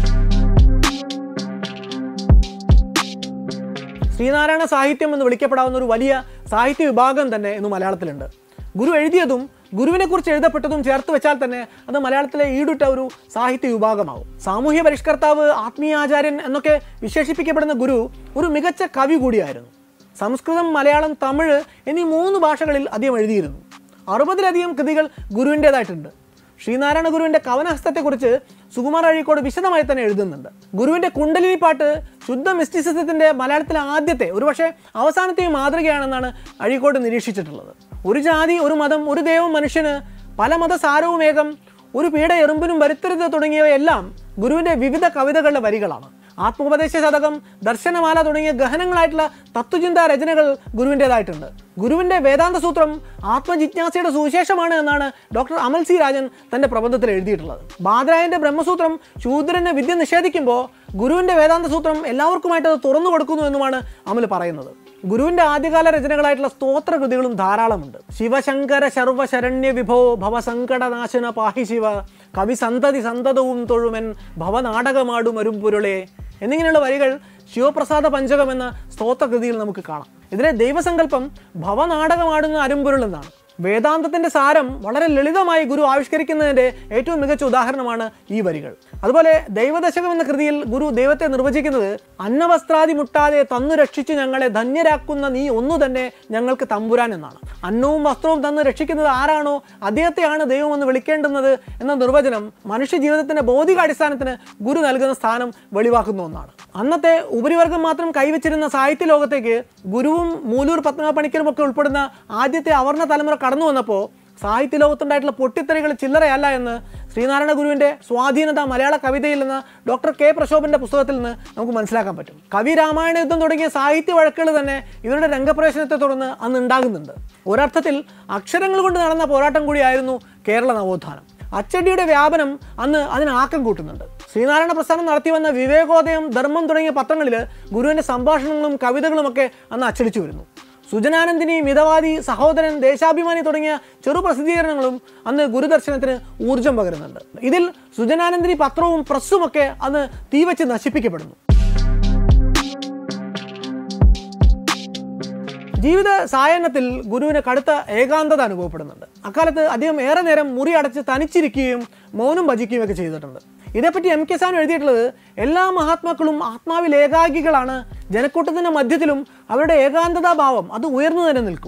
ശ്രീനാരായണ സാഹിത്യം എന്ന് വിളിക്കപ്പെടാവുന്ന ഒരു വലിയ സാഹിത്യ വിഭാഗം തന്നെ ഇന്ന് മലയാളത്തിലുണ്ട് ഗുരു എഴുതിയതും ഗുരുവിനെക്കുറിച്ച് എഴുതപ്പെട്ടതും ചേർത്ത് വെച്ചാൽ തന്നെ അത് മലയാളത്തിലെ ഈടുറ്റ ഒരു സാഹിത്യ വിഭാഗമാവും സാമൂഹ്യ പരിഷ്കർത്താവ് ആത്മീയാചാര്യൻ എന്നൊക്കെ വിശേഷിപ്പിക്കപ്പെടുന്ന ഗുരു ഒരു മികച്ച കവി കൂടിയായിരുന്നു സംസ്കൃതം മലയാളം തമിഴ് എന്നീ മൂന്ന് ഭാഷകളിൽ അദ്ദേഹം എഴുതിയിരുന്നു അറുപതിലധികം കൃതികൾ ഗുരുവിൻ്റെതായിട്ടുണ്ട് ശ്രീനാരായണ ഗുരുവിൻ്റെ കവനഹസ്തത്തെക്കുറിച്ച് സുകുമാർ അഴീക്കോട് വിശദമായി തന്നെ എഴുതുന്നുണ്ട് ഗുരുവിൻ്റെ കുണ്ടലിനി പാട്ട് ശുദ്ധ മിസ്റ്റിസിസത്തിൻ്റെ മലയാളത്തിലെ ആദ്യത്തെ ഒരുപക്ഷെ അവസാനത്തെ മാതൃകയാണെന്നാണ് അഴീക്കോട് നിരീക്ഷിച്ചിട്ടുള്ളത് ഒരു ജാതി ഒരു മതം ഒരു ദൈവം മനുഷ്യന് പല മതസാരവും ഏകം ഒരു പീഡ എറുമ്പിനും വരുത്തരുത് തുടങ്ങിയവയെല്ലാം ഗുരുവിൻ്റെ വിവിധ കവിതകളുടെ വരികളാണ് ആത്മോപദേശ ശതകം ദർശനമാല തുടങ്ങിയ ഗഹനങ്ങളായിട്ടുള്ള തത്വചിന്താ രചനകൾ ഗുരുവിൻ്റെതായിട്ടുണ്ട് ഗുരുവിൻ്റെ വേദാന്ത സൂത്രം ആത്മജിജ്ഞാസയുടെ സുവിശേഷമാണ് എന്നാണ് ഡോക്ടർ അമൽ സി രാജൻ തൻ്റെ പ്രബന്ധത്തിൽ എഴുതിയിട്ടുള്ളത് ബാദ്രായൻ്റെ ബ്രഹ്മസൂത്രം ശൂദ്രന് വിദ്യ നിഷേധിക്കുമ്പോൾ ഗുരുവിൻ്റെ വേദാന്ത സൂത്രം എല്ലാവർക്കുമായിട്ട് അത് തുറന്നു കൊടുക്കുന്നു എന്നുമാണ് അമൽ പറയുന്നത് ഗുരുവിൻ്റെ ആദ്യകാല രചനകളായിട്ടുള്ള സ്തോത്ര കൃതികളും ധാരാളമുണ്ട് ശിവശങ്കര ശർവശരണ്യ വിഭോ ഭവസങ്കടനാശന പാഹി ശിവ കവി സന്തതി സന്തതവും തൊഴുമൻ ഭവനാടകമാടും അരുമ്പുരുളെ എന്നിങ്ങനെയുള്ള വരികൾ ശിവപ്രസാദ പഞ്ചകം എന്ന സ്തോത്രകൃതിയിൽ നമുക്ക് കാണാം ഇതിലെ ദൈവസങ്കല്പം ഭവനാടകമാടുന്ന അരുമ്പുരുൾ എന്നാണ് വേദാന്തത്തിന്റെ സാരം വളരെ ലളിതമായി ഗുരു ആവിഷ്കരിക്കുന്നതിന്റെ ഏറ്റവും മികച്ച ഉദാഹരണമാണ് ഈ വരികൾ അതുപോലെ ദൈവദശകം എന്ന കൃതിയിൽ ഗുരു ദൈവത്തെ നിർവചിക്കുന്നത് അന്നവസ്ത്രാദി മുട്ടാതെ തന്നു രക്ഷിച്ചു ഞങ്ങളെ ധന്യരാക്കുന്ന നീ ഒന്നു തന്നെ ഞങ്ങൾക്ക് തമ്പുരാൻ എന്നാണ് അന്നവും വസ്ത്രവും തന്ന് രക്ഷിക്കുന്നത് ആരാണോ അദ്ദേഹത്തെയാണ് ദൈവം എന്ന് വിളിക്കേണ്ടുന്നത് എന്ന നിർവചനം മനുഷ്യ ജീവിതത്തിന്റെ ഭൗതികാടിസ്ഥാനത്തിന് ഗുരു നൽകുന്ന സ്ഥാനം വെളിവാക്കുന്ന ഒന്നാണ് അന്നത്തെ ഉപരിവർഗം മാത്രം കൈവച്ചിരുന്ന സാഹിത്യ ലോകത്തേക്ക് ഗുരുവും മൂലൂർ പത്മനാഭ ഒക്കെ ഉൾപ്പെടുന്ന ആദ്യത്തെ അവർണ തലമുറ കടന്നു വന്നപ്പോൾ സാഹിത്യ ലോകത്തുണ്ടായിട്ടുള്ള പൊട്ടിത്തെറികൾ ചില്ലറയല്ല എന്ന് ശ്രീനാരായണ ഗുരുവിന്റെ സ്വാധീനത മലയാള കവിതയിൽ നിന്ന് ഡോക്ടർ കെ പ്രശോഭന്റെ പുസ്തകത്തിൽ നിന്ന് നമുക്ക് മനസ്സിലാക്കാൻ പറ്റും കവി രാമായണ യുദ്ധം തുടങ്ങിയ സാഹിത്യ വഴക്കുകൾ തന്നെ ഇവരുടെ രംഗപ്രവേശനത്തെ തുടർന്ന് അന്ന് ഉണ്ടാകുന്നുണ്ട് ഒരർത്ഥത്തിൽ അക്ഷരങ്ങൾ കൊണ്ട് നടന്ന പോരാട്ടം കൂടിയായിരുന്നു കേരള നവോത്ഥാനം അച്ചടിയുടെ വ്യാപനം അന്ന് അതിന് ആക്കം കൂട്ടുന്നുണ്ട് ശ്രീനാരായണ പ്രസ്ഥാനം നടത്തി വന്ന വിവേകോദയം ധർമ്മം തുടങ്ങിയ പത്രങ്ങളിൽ ഗുരുവിൻ്റെ സംഭാഷണങ്ങളും കവിതകളുമൊക്കെ അന്ന് അച്ചടിച്ചു വരുന്നു സുജനാനന്ദിനി മിതവാദി സഹോദരൻ ദേശാഭിമാനി തുടങ്ങിയ ചെറു പ്രസിദ്ധീകരണങ്ങളും അന്ന് ഗുരുദർശനത്തിന് ഊർജം പകരുന്നുണ്ട് ഇതിൽ സുജനാനന്ദിനി പത്രവും പ്രസ്സുമൊക്കെ അന്ന് തീവച്ച് നശിപ്പിക്കപ്പെടുന്നു ജീവിത സായനത്തിൽ ഗുരുവിന് കടുത്ത ഏകാന്തത അനുഭവപ്പെടുന്നുണ്ട് അക്കാലത്ത് അദ്ദേഹം ഏറെ നേരം മുറി അടച്ച് തനിച്ചിരിക്കുകയും മൗനം ഭജിക്കുകയും ഒക്കെ ചെയ്തിട്ടുണ്ട് ഇതേപ്പറ്റി എം കെ സാൻ എഴുതിയിട്ടുള്ളത് എല്ലാ മഹാത്മാക്കളും ആത്മാവിൽ ഏകാഗികളാണ് ജനക്കൂട്ടത്തിന്റെ മധ്യത്തിലും അവരുടെ ഏകാന്തതാഭാവം അത് ഉയർന്നു തന്നെ നിൽക്കും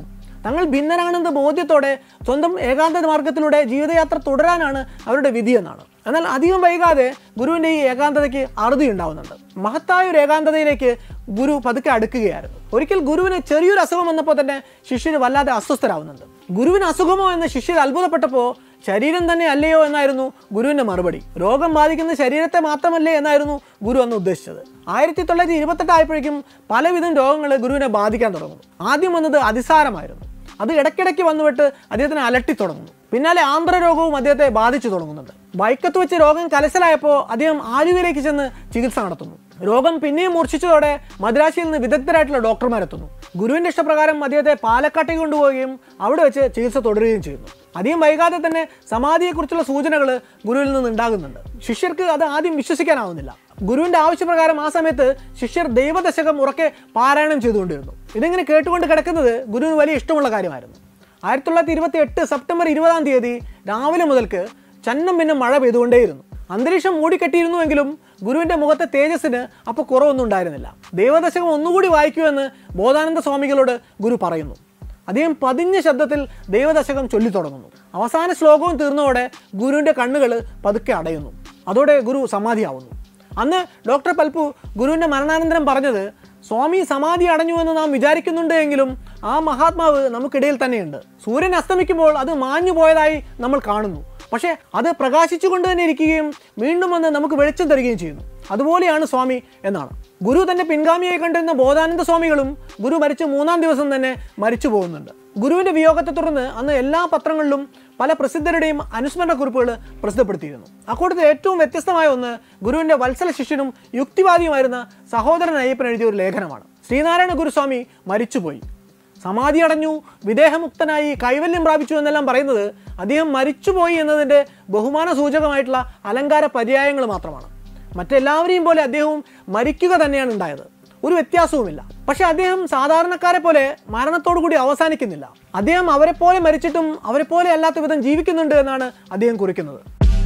തങ്ങൾ ഭിന്നരാണെന്ന ബോധ്യത്തോടെ സ്വന്തം ഏകാന്ത മാർഗത്തിലൂടെ ജീവിതയാത്ര തുടരാനാണ് അവരുടെ വിധി എന്നാണ് എന്നാൽ അധികം വൈകാതെ ഗുരുവിൻ്റെ ഈ ഏകാന്തതയ്ക്ക് അറുതി ഉണ്ടാവുന്നുണ്ട് മഹത്തായ ഒരു ഏകാന്തതയിലേക്ക് ഗുരു പതുക്കെ അടുക്കുകയായിരുന്നു ഒരിക്കൽ ഗുരുവിന് ചെറിയൊരു അസുഖം വന്നപ്പോൾ തന്നെ ശിഷ്യർ വല്ലാതെ അസ്വസ്ഥരാകുന്നുണ്ട് ഗുരുവിന് അസുഖമോ എന്ന് ശിഷ്യർ അത്ഭുതപ്പെട്ടപ്പോൾ ശരീരം തന്നെ അല്ലയോ എന്നായിരുന്നു ഗുരുവിന്റെ മറുപടി രോഗം ബാധിക്കുന്ന ശരീരത്തെ മാത്രമല്ലേ എന്നായിരുന്നു ഗുരു അന്ന് ഉദ്ദേശിച്ചത് ആയിരത്തി തൊള്ളായിരത്തി ഇരുപത്തെട്ട് ആയപ്പോഴേക്കും പലവിധം രോഗങ്ങൾ ഗുരുവിനെ ബാധിക്കാൻ തുടങ്ങുന്നു ആദ്യം വന്നത് അതിസാരമായിരുന്നു അത് ഇടയ്ക്കിടയ്ക്ക് വന്നുവിട്ട് അദ്ദേഹത്തിനെ അലട്ടി തുടങ്ങുന്നു പിന്നാലെ ആന്ധ്രരോഗവും അദ്ദേഹത്തെ ബാധിച്ചു തുടങ്ങുന്നുണ്ട് വൈക്കത്ത് വെച്ച് രോഗം കലശലായപ്പോൾ അദ്ദേഹം ആലുവയിലേക്ക് ചെന്ന് ചികിത്സ നടത്തുന്നു രോഗം പിന്നെയും മൂർച്ഛിച്ചതോടെ മദ്രാശിയിൽ നിന്ന് വിദഗ്ധരായിട്ടുള്ള ഡോക്ടർമാരെത്തുന്നു ഗുരുവിന്റെ ഇഷ്ടപ്രകാരം അദ്ദേഹത്തെ പാലക്കാട്ടേക്ക് കൊണ്ടുപോവുകയും അവിടെ വെച്ച് ചികിത്സ തുടരുകയും ചെയ്യുന്നു അധികം വൈകാതെ തന്നെ സമാധിയെക്കുറിച്ചുള്ള സൂചനകൾ ഗുരുവിൽ നിന്ന് ഉണ്ടാകുന്നുണ്ട് ശിഷ്യർക്ക് അത് ആദ്യം വിശ്വസിക്കാനാവുന്നില്ല ഗുരുവിന്റെ ആവശ്യപ്രകാരം ആ സമയത്ത് ശിഷ്യർ ദൈവദശകം ഉറക്കെ പാരായണം ചെയ്തുകൊണ്ടിരുന്നു ഇതിങ്ങനെ കേട്ടുകൊണ്ട് കിടക്കുന്നത് ഗുരുവിന് വലിയ ഇഷ്ടമുള്ള കാര്യമായിരുന്നു ആയിരത്തി തൊള്ളായിരത്തി ഇരുപത്തി എട്ട് സെപ്റ്റംബർ ഇരുപതാം തീയതി രാവിലെ മുതൽക്ക് ചന്നം പിന്നെ മഴ പെയ്തുകൊണ്ടേയിരുന്നു അന്തരീക്ഷം മൂടിക്കെട്ടിയിരുന്നുവെങ്കിലും ഗുരുവിന്റെ മുഖത്തെ തേജസ്സിന് അപ്പോൾ കുറവൊന്നും ഉണ്ടായിരുന്നില്ല ദേവദശകം ഒന്നുകൂടി വായിക്കൂ എന്ന് ബോധാനന്ദ സ്വാമികളോട് ഗുരു പറയുന്നു അദ്ദേഹം പതിഞ്ഞ ശബ്ദത്തിൽ ദൈവദശകം ചൊല്ലിത്തുടങ്ങുന്നു അവസാന ശ്ലോകവും തീർന്നതോടെ ഗുരുവിന്റെ കണ്ണുകൾ പതുക്കെ അടയുന്നു അതോടെ ഗുരു സമാധിയാവുന്നു അന്ന് ഡോക്ടർ പൽപു ഗുരുവിന്റെ മരണാനന്തരം പറഞ്ഞത് സ്വാമി സമാധി അടഞ്ഞു എന്ന് നാം വിചാരിക്കുന്നുണ്ട് എങ്കിലും ആ മഹാത്മാവ് നമുക്കിടയിൽ തന്നെയുണ്ട് സൂര്യൻ അസ്തമിക്കുമ്പോൾ അത് മാഞ്ഞു പോയതായി നമ്മൾ കാണുന്നു പക്ഷേ അത് പ്രകാശിച്ചുകൊണ്ട് തന്നെ ഇരിക്കുകയും വീണ്ടും വന്ന് നമുക്ക് വെളിച്ചം തരികയും ചെയ്യുന്നു അതുപോലെയാണ് സ്വാമി എന്നാണ് ഗുരു തന്നെ പിൻഗാമിയായി കണ്ടിരുന്ന ബോധാനന്ദ സ്വാമികളും ഗുരു മരിച്ച മൂന്നാം ദിവസം തന്നെ മരിച്ചു പോകുന്നുണ്ട് ഗുരുവിന്റെ വിയോഗത്തെ തുടർന്ന് അന്ന് എല്ലാ പത്രങ്ങളിലും പല പ്രസിദ്ധരുടെയും അനുസ്മരണ കുറിപ്പുകൾ പ്രസിദ്ധപ്പെടുത്തിയിരുന്നു അക്കൂട്ടത്തിൽ ഏറ്റവും വ്യത്യസ്തമായ ഒന്ന് ഗുരുവിന്റെ വത്സല ശിഷ്യനും യുക്തിവാദിയുമായിരുന്ന സഹോദരൻ അയ്യപ്പൻ എഴുതിയ ഒരു ലേഖനമാണ് ശ്രീനാരായണ ഗുരുസ്വാമി മരിച്ചുപോയി സമാധി അടഞ്ഞു വിദേഹമുക്തനായി കൈവല്യം പ്രാപിച്ചു എന്നെല്ലാം പറയുന്നത് അദ്ദേഹം മരിച്ചുപോയി എന്നതിൻ്റെ ബഹുമാന സൂചകമായിട്ടുള്ള അലങ്കാര പര്യായങ്ങൾ മാത്രമാണ് മറ്റെല്ലാവരെയും പോലെ അദ്ദേഹവും മരിക്കുക തന്നെയാണ് ഉണ്ടായത് ഒരു വ്യത്യാസവുമില്ല പക്ഷെ അദ്ദേഹം സാധാരണക്കാരെ പോലെ മരണത്തോടു കൂടി അവസാനിക്കുന്നില്ല അദ്ദേഹം അവരെ പോലെ മരിച്ചിട്ടും അവരെ പോലെ അല്ലാത്ത വിധം ജീവിക്കുന്നുണ്ട് എന്നാണ് അദ്ദേഹം കുറിക്കുന്നത്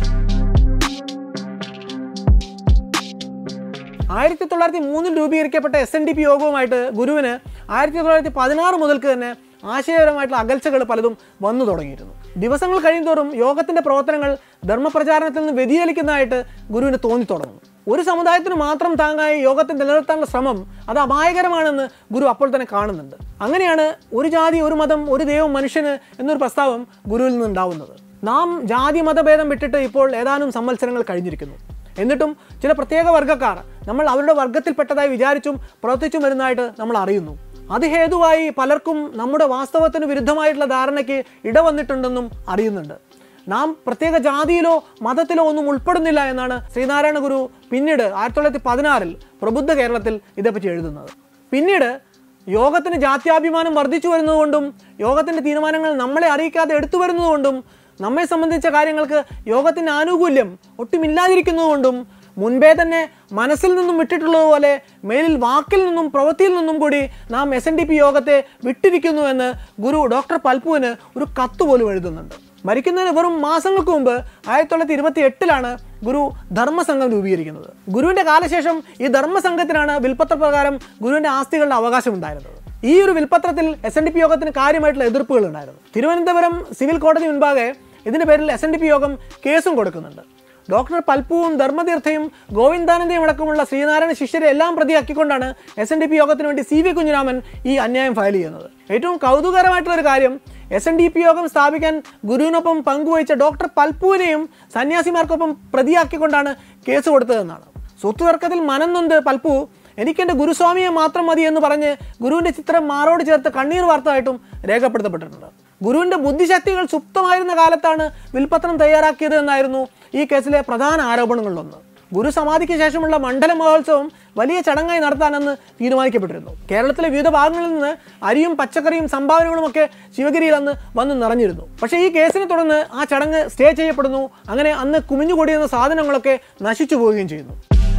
ആയിരത്തി തൊള്ളായിരത്തി മൂന്നിൽ രൂപീകരിക്കപ്പെട്ട എസ് എൻ ഡി പി യോഗവുമായിട്ട് ഗുരുവിന് ആയിരത്തി തൊള്ളായിരത്തി പതിനാറ് മുതൽക്ക് തന്നെ ആശയപരമായിട്ടുള്ള അകൽച്ചകൾ പലതും വന്നു തുടങ്ങിയിരുന്നു ദിവസങ്ങൾ കഴിയുന്തോറും യോഗത്തിന്റെ പ്രവർത്തനങ്ങൾ ധർമ്മപ്രചാരണത്തിൽ നിന്ന് വ്യതിചലിക്കുന്നതായിട്ട് ഗുരുവിന് തോന്നി തുടങ്ങുന്നു ഒരു സമുദായത്തിന് മാത്രം താങ്ങായി യോഗത്തെ നിലനിർത്താനുള്ള ശ്രമം അത് അപായകരമാണെന്ന് ഗുരു അപ്പോൾ തന്നെ കാണുന്നുണ്ട് അങ്ങനെയാണ് ഒരു ജാതി ഒരു മതം ഒരു ദൈവം മനുഷ്യന് എന്നൊരു പ്രസ്താവം ഗുരുവിൽ നിന്ന് ഉണ്ടാവുന്നത് നാം ജാതി മതഭേദം വിട്ടിട്ട് ഇപ്പോൾ ഏതാനും സംവത്സരങ്ങൾ കഴിഞ്ഞിരിക്കുന്നു എന്നിട്ടും ചില പ്രത്യേക വർഗ്ഗക്കാർ നമ്മൾ അവരുടെ വർഗത്തിൽപ്പെട്ടതായി വിചാരിച്ചും പ്രവർത്തിച്ചും വരുന്നതായിട്ട് നമ്മൾ അറിയുന്നു അത് ഹേതുവായി പലർക്കും നമ്മുടെ വാസ്തവത്തിന് വിരുദ്ധമായിട്ടുള്ള ധാരണയ്ക്ക് ഇടവന്നിട്ടുണ്ടെന്നും അറിയുന്നുണ്ട് നാം പ്രത്യേക ജാതിയിലോ മതത്തിലോ ഒന്നും ഉൾപ്പെടുന്നില്ല എന്നാണ് ശ്രീനാരായണ ഗുരു പിന്നീട് ആയിരത്തി തൊള്ളായിരത്തി പതിനാറിൽ പ്രബുദ്ധ കേരളത്തിൽ ഇതേപ്പറ്റി എഴുതുന്നത് പിന്നീട് യോഗത്തിന് ജാത്യാഭിമാനം വർദ്ധിച്ചു വരുന്നതുകൊണ്ടും യോഗത്തിൻ്റെ തീരുമാനങ്ങൾ നമ്മളെ അറിയിക്കാതെ എടുത്തു വരുന്നതുകൊണ്ടും നമ്മെ സംബന്ധിച്ച കാര്യങ്ങൾക്ക് യോഗത്തിൻ്റെ ആനുകൂല്യം ഒട്ടുമില്ലാതിരിക്കുന്നതുകൊണ്ടും മുൻപേ തന്നെ മനസ്സിൽ നിന്നും വിട്ടിട്ടുള്ളതുപോലെ മേലിൽ വാക്കിൽ നിന്നും പ്രവൃത്തിയിൽ നിന്നും കൂടി നാം എസ് എൻ ഡി പി യോഗത്തെ വിട്ടിരിക്കുന്നു എന്ന് ഗുരു ഡോക്ടർ പൽപുവിന് ഒരു കത്ത് പോലും എഴുതുന്നുണ്ട് മരിക്കുന്നതിന് വെറും മാസങ്ങൾക്ക് മുമ്പ് ആയിരത്തി തൊള്ളായിരത്തി ഇരുപത്തി എട്ടിലാണ് ഗുരു ധർമ്മസംഘം രൂപീകരിക്കുന്നത് ഗുരുവിന്റെ കാലശേഷം ഈ ധർമ്മസംഘത്തിനാണ് വിൽപ്പത്ര പ്രകാരം ഗുരുവിന്റെ ആസ്തികളുടെ അവകാശം ഉണ്ടായിരുന്നത് ഈ ഒരു വിൽപ്പത്രത്തിൽ എസ് എൻ ഡി പി യോഗത്തിന് കാര്യമായിട്ടുള്ള എതിർപ്പുകൾ ഉണ്ടായിരുന്നു തിരുവനന്തപുരം സിവിൽ കോടതി മുൻപാകെ ഇതിന്റെ പേരിൽ എസ് എൻ ഡി പി യോഗം കേസും കൊടുക്കുന്നുണ്ട് ഡോക്ടർ പൽപ്പുവും ധർമ്മതീർത്ഥയും ഗോവിന്ദാനന്ദയും അടക്കമുള്ള ശ്രീനാരായണ ശിഷ്യരെ എല്ലാം പ്രതിയാക്കിക്കൊണ്ടാണ് എസ് എൻ ഡി പി യോഗത്തിന് വേണ്ടി സി വി കുഞ്ഞിരാമൻ ഈ അന്യായം ഫയൽ ചെയ്യുന്നത് ഏറ്റവും കൗതുകരമായിട്ടുള്ള ഒരു കാര്യം എസ് എൻ ഡി പി യോഗം സ്ഥാപിക്കാൻ ഗുരുവിനൊപ്പം പങ്കുവഹിച്ച ഡോക്ടർ പൽപ്പുവിനെയും സന്യാസിമാർക്കൊപ്പം പ്രതിയാക്കിക്കൊണ്ടാണ് കേസ് കൊടുത്തതെന്നാണ് സ്വത്ത് തർക്കത്തിൽ മനം നൊന്ത് പൽപ്പു എനിക്കെൻ്റെ ഗുരുസ്വാമിയെ മാത്രം മതി എന്ന് പറഞ്ഞ് ഗുരുവിൻ്റെ ചിത്രം മാറോട് ചേർത്ത് കണ്ണീർ വാർത്തയായിട്ടും രേഖപ്പെടുത്തപ്പെട്ടിട്ടുണ്ട് ഗുരുവിൻ്റെ ബുദ്ധിശക്തികൾ സുപ്തമായിരുന്ന കാലത്താണ് വിൽപത്രം തയ്യാറാക്കിയത് എന്നായിരുന്നു ഈ കേസിലെ പ്രധാന ആരോപണങ്ങളിലൊന്ന് ഗുരു സമാധിക്ക് ശേഷമുള്ള മണ്ഡല മഹോത്സവം വലിയ ചടങ്ങായി നടത്താനെന്ന് തീരുമാനിക്കപ്പെട്ടിരുന്നു കേരളത്തിലെ വിവിധ ഭാഗങ്ങളിൽ നിന്ന് അരിയും പച്ചക്കറിയും സംഭാവനകളുമൊക്കെ ശിവഗിരിയിൽ അന്ന് വന്ന് നിറഞ്ഞിരുന്നു പക്ഷേ ഈ കേസിനെ തുടർന്ന് ആ ചടങ്ങ് സ്റ്റേ ചെയ്യപ്പെടുന്നു അങ്ങനെ അന്ന് കുമിഞ്ഞുകൂടിയിരുന്ന സാധനങ്ങളൊക്കെ നശിച്ചു പോവുകയും ചെയ്യുന്നു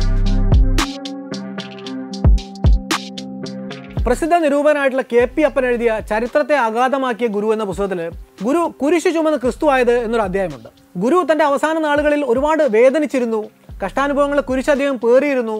പ്രസിദ്ധ നിരൂപനായിട്ടുള്ള കെ പി അപ്പൻ എഴുതിയ ചരിത്രത്തെ അഗാധമാക്കിയ ഗുരു എന്ന പുസ്തകത്തിൽ ഗുരു കുരിശു ചുമന്ന് ക്രിസ്തു ആയത് എന്നൊരു അധ്യായമുണ്ട് ഗുരു തൻ്റെ അവസാന നാളുകളിൽ ഒരുപാട് വേദനിച്ചിരുന്നു കഷ്ടാനുഭവങ്ങളെ കുരിശ് അദ്ദേഹം പേറിയിരുന്നു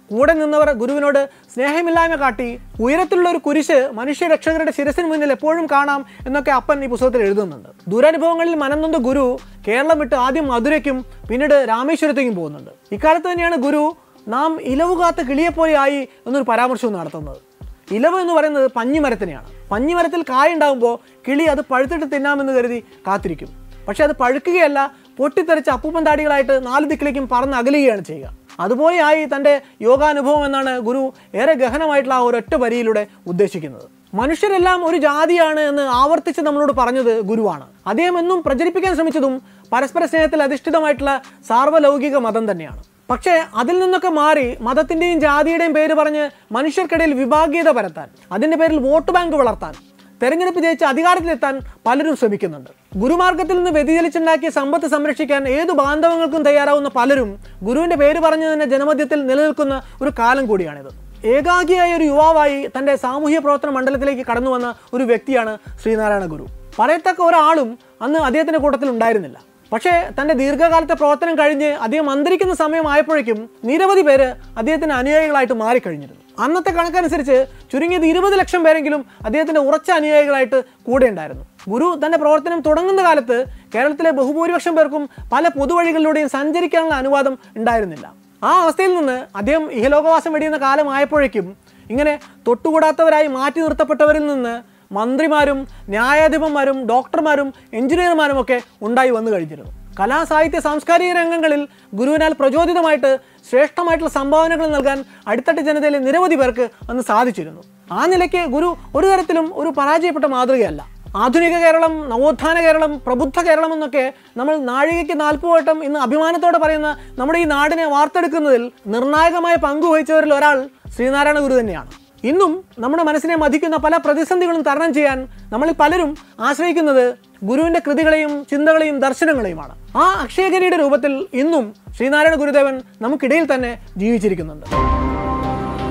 കൂടെ നിന്നവർ ഗുരുവിനോട് സ്നേഹമില്ലായ്മ കാട്ടി ഉയരത്തിലുള്ള ഒരു കുരിശ് മനുഷ്യരക്ഷകരുടെ ശിരസിന് മുന്നിൽ എപ്പോഴും കാണാം എന്നൊക്കെ അപ്പൻ ഈ പുസ്തകത്തിൽ എഴുതുന്നുണ്ട് ദുരനുഭവങ്ങളിൽ മനംനൊന്ത ഗുരു കേരളം വിട്ട് ആദ്യം മധുരയ്ക്കും പിന്നീട് രാമേശ്വരത്തേക്കും പോകുന്നുണ്ട് ഇക്കാലത്ത് തന്നെയാണ് ഗുരു നാം ഇലവ് കാത്ത കിളിയെപ്പോലെ ആയി എന്നൊരു പരാമർശവും നടത്തുന്നത് ഇലവ് എന്ന് പറയുന്നത് പഞ്ഞിമരത്തിനെയാണ് പഞ്ഞിമരത്തിൽ കായ ഉണ്ടാകുമ്പോൾ കിളി അത് പഴുത്തിട്ട് തിന്നാമെന്ന് കരുതി കാത്തിരിക്കും പക്ഷെ അത് പഴുക്കുകയല്ല പൊട്ടിത്തെറിച്ച് അപ്പൂപ്പൻ താടികളായിട്ട് നാല് ദിക്കിലേക്കും പറന്ന് അകലുകയാണ് ചെയ്യുക അതുപോലെയായി തൻ്റെ യോഗാനുഭവം എന്നാണ് ഗുരു ഏറെ ഗഹനമായിട്ടുള്ള ആ ഒരൊറ്റ വരിയിലൂടെ ഉദ്ദേശിക്കുന്നത് മനുഷ്യരെല്ലാം ഒരു ജാതിയാണ് എന്ന് ആവർത്തിച്ച് നമ്മളോട് പറഞ്ഞത് ഗുരുവാണ് അദ്ദേഹം എന്നും പ്രചരിപ്പിക്കാൻ ശ്രമിച്ചതും പരസ്പര സ്നേഹത്തിൽ അധിഷ്ഠിതമായിട്ടുള്ള സാർവലൗകിക മതം തന്നെയാണ് പക്ഷേ അതിൽ നിന്നൊക്കെ മാറി മതത്തിൻ്റെയും ജാതിയുടെയും പേര് പറഞ്ഞ് മനുഷ്യർക്കിടയിൽ വിഭാഗീയത പരത്താൻ അതിൻ്റെ പേരിൽ വോട്ട് ബാങ്ക് വളർത്താൻ തെരഞ്ഞെടുപ്പ് ജയിച്ച് അധികാരത്തിലെത്താൻ പലരും ശ്രമിക്കുന്നുണ്ട് ഗുരുമാർഗത്തിൽ നിന്ന് വ്യതിചലിച്ചുണ്ടാക്കിയ സമ്പത്ത് സംരക്ഷിക്കാൻ ഏതു ബാന്ധവങ്ങൾക്കും തയ്യാറാവുന്ന പലരും ഗുരുവിന്റെ പേര് പറഞ്ഞു തന്നെ ജനമധ്യത്തിൽ നിലനിൽക്കുന്ന ഒരു കാലം കൂടിയാണിത് ഏകാഗിയായ ഒരു യുവാവായി തൻ്റെ സാമൂഹ്യ പ്രവർത്തന മണ്ഡലത്തിലേക്ക് കടന്നു വന്ന ഒരു വ്യക്തിയാണ് ശ്രീനാരായണ ഗുരു പറയത്തക്ക ഒരാളും അന്ന് അദ്ദേഹത്തിൻ്റെ കൂട്ടത്തിൽ ഉണ്ടായിരുന്നില്ല പക്ഷേ തൻ്റെ ദീർഘകാലത്തെ പ്രവർത്തനം കഴിഞ്ഞ് അദ്ദേഹം അന്തരിക്കുന്ന സമയമായപ്പോഴേക്കും നിരവധി പേര് അദ്ദേഹത്തിന് അനുയായികളായിട്ട് മാറിക്കഴിഞ്ഞിരുന്നു അന്നത്തെ കണക്കനുസരിച്ച് ചുരുങ്ങിയത് ഇരുപത് ലക്ഷം പേരെങ്കിലും അദ്ദേഹത്തിന്റെ ഉറച്ച അനുയായികളായിട്ട് കൂടെ ഉണ്ടായിരുന്നു ഗുരു തന്റെ പ്രവർത്തനം തുടങ്ങുന്ന കാലത്ത് കേരളത്തിലെ ബഹുഭൂരിപക്ഷം പേർക്കും പല പൊതുവഴികളിലൂടെയും സഞ്ചരിക്കാനുള്ള അനുവാദം ഉണ്ടായിരുന്നില്ല ആ അവസ്ഥയിൽ നിന്ന് അദ്ദേഹം ഇഹലോകവാസം വെടിയുന്ന കാലമായപ്പോഴേക്കും ഇങ്ങനെ തൊട്ടുകൂടാത്തവരായി മാറ്റി നിർത്തപ്പെട്ടവരിൽ നിന്ന് മന്ത്രിമാരും ന്യായാധിപന്മാരും ഡോക്ടർമാരും എഞ്ചിനീയർമാരും ഒക്കെ ഉണ്ടായി വന്നു കഴിഞ്ഞിരുന്നു കലാ സാഹിത്യ സാംസ്കാരിക രംഗങ്ങളിൽ ഗുരുവിനാൽ പ്രചോദിതമായിട്ട് ശ്രേഷ്ഠമായിട്ടുള്ള സംഭാവനകൾ നൽകാൻ അടിത്തട്ട് ജനതയിലെ നിരവധി പേർക്ക് അന്ന് സാധിച്ചിരുന്നു ആ നിലയ്ക്ക് ഗുരു ഒരു തരത്തിലും ഒരു പരാജയപ്പെട്ട മാതൃകയല്ല ആധുനിക കേരളം നവോത്ഥാന കേരളം പ്രബുദ്ധ കേരളം എന്നൊക്കെ നമ്മൾ നാഴികയ്ക്ക് നാൽപ്പത് വട്ടം ഇന്ന് അഭിമാനത്തോടെ പറയുന്ന നമ്മുടെ ഈ നാടിനെ വാർത്തെടുക്കുന്നതിൽ നിർണായകമായ പങ്ക് വഹിച്ചവരിൽ ഒരാൾ ശ്രീനാരായണ ഗുരു തന്നെയാണ് ഇന്നും നമ്മുടെ മനസ്സിനെ മതിക്കുന്ന പല പ്രതിസന്ധികളും തരണം ചെയ്യാൻ നമ്മളിൽ പലരും ആശ്രയിക്കുന്നത് ഗുരുവിന്റെ കൃതികളെയും ചിന്തകളെയും ദർശനങ്ങളെയുമാണ് ആ അക്ഷയഗിരിയുടെ രൂപത്തിൽ ഇന്നും ശ്രീനാരായണ ഗുരുദേവൻ നമുക്കിടയിൽ തന്നെ ജീവിച്ചിരിക്കുന്നുണ്ട്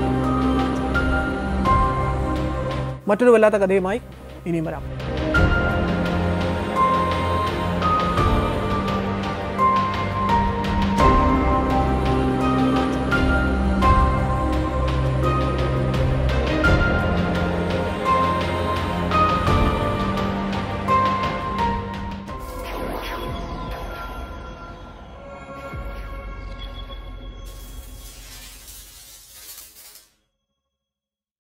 മറ്റൊരു വല്ലാത്ത കഥയുമായി ഇനിയും വരാം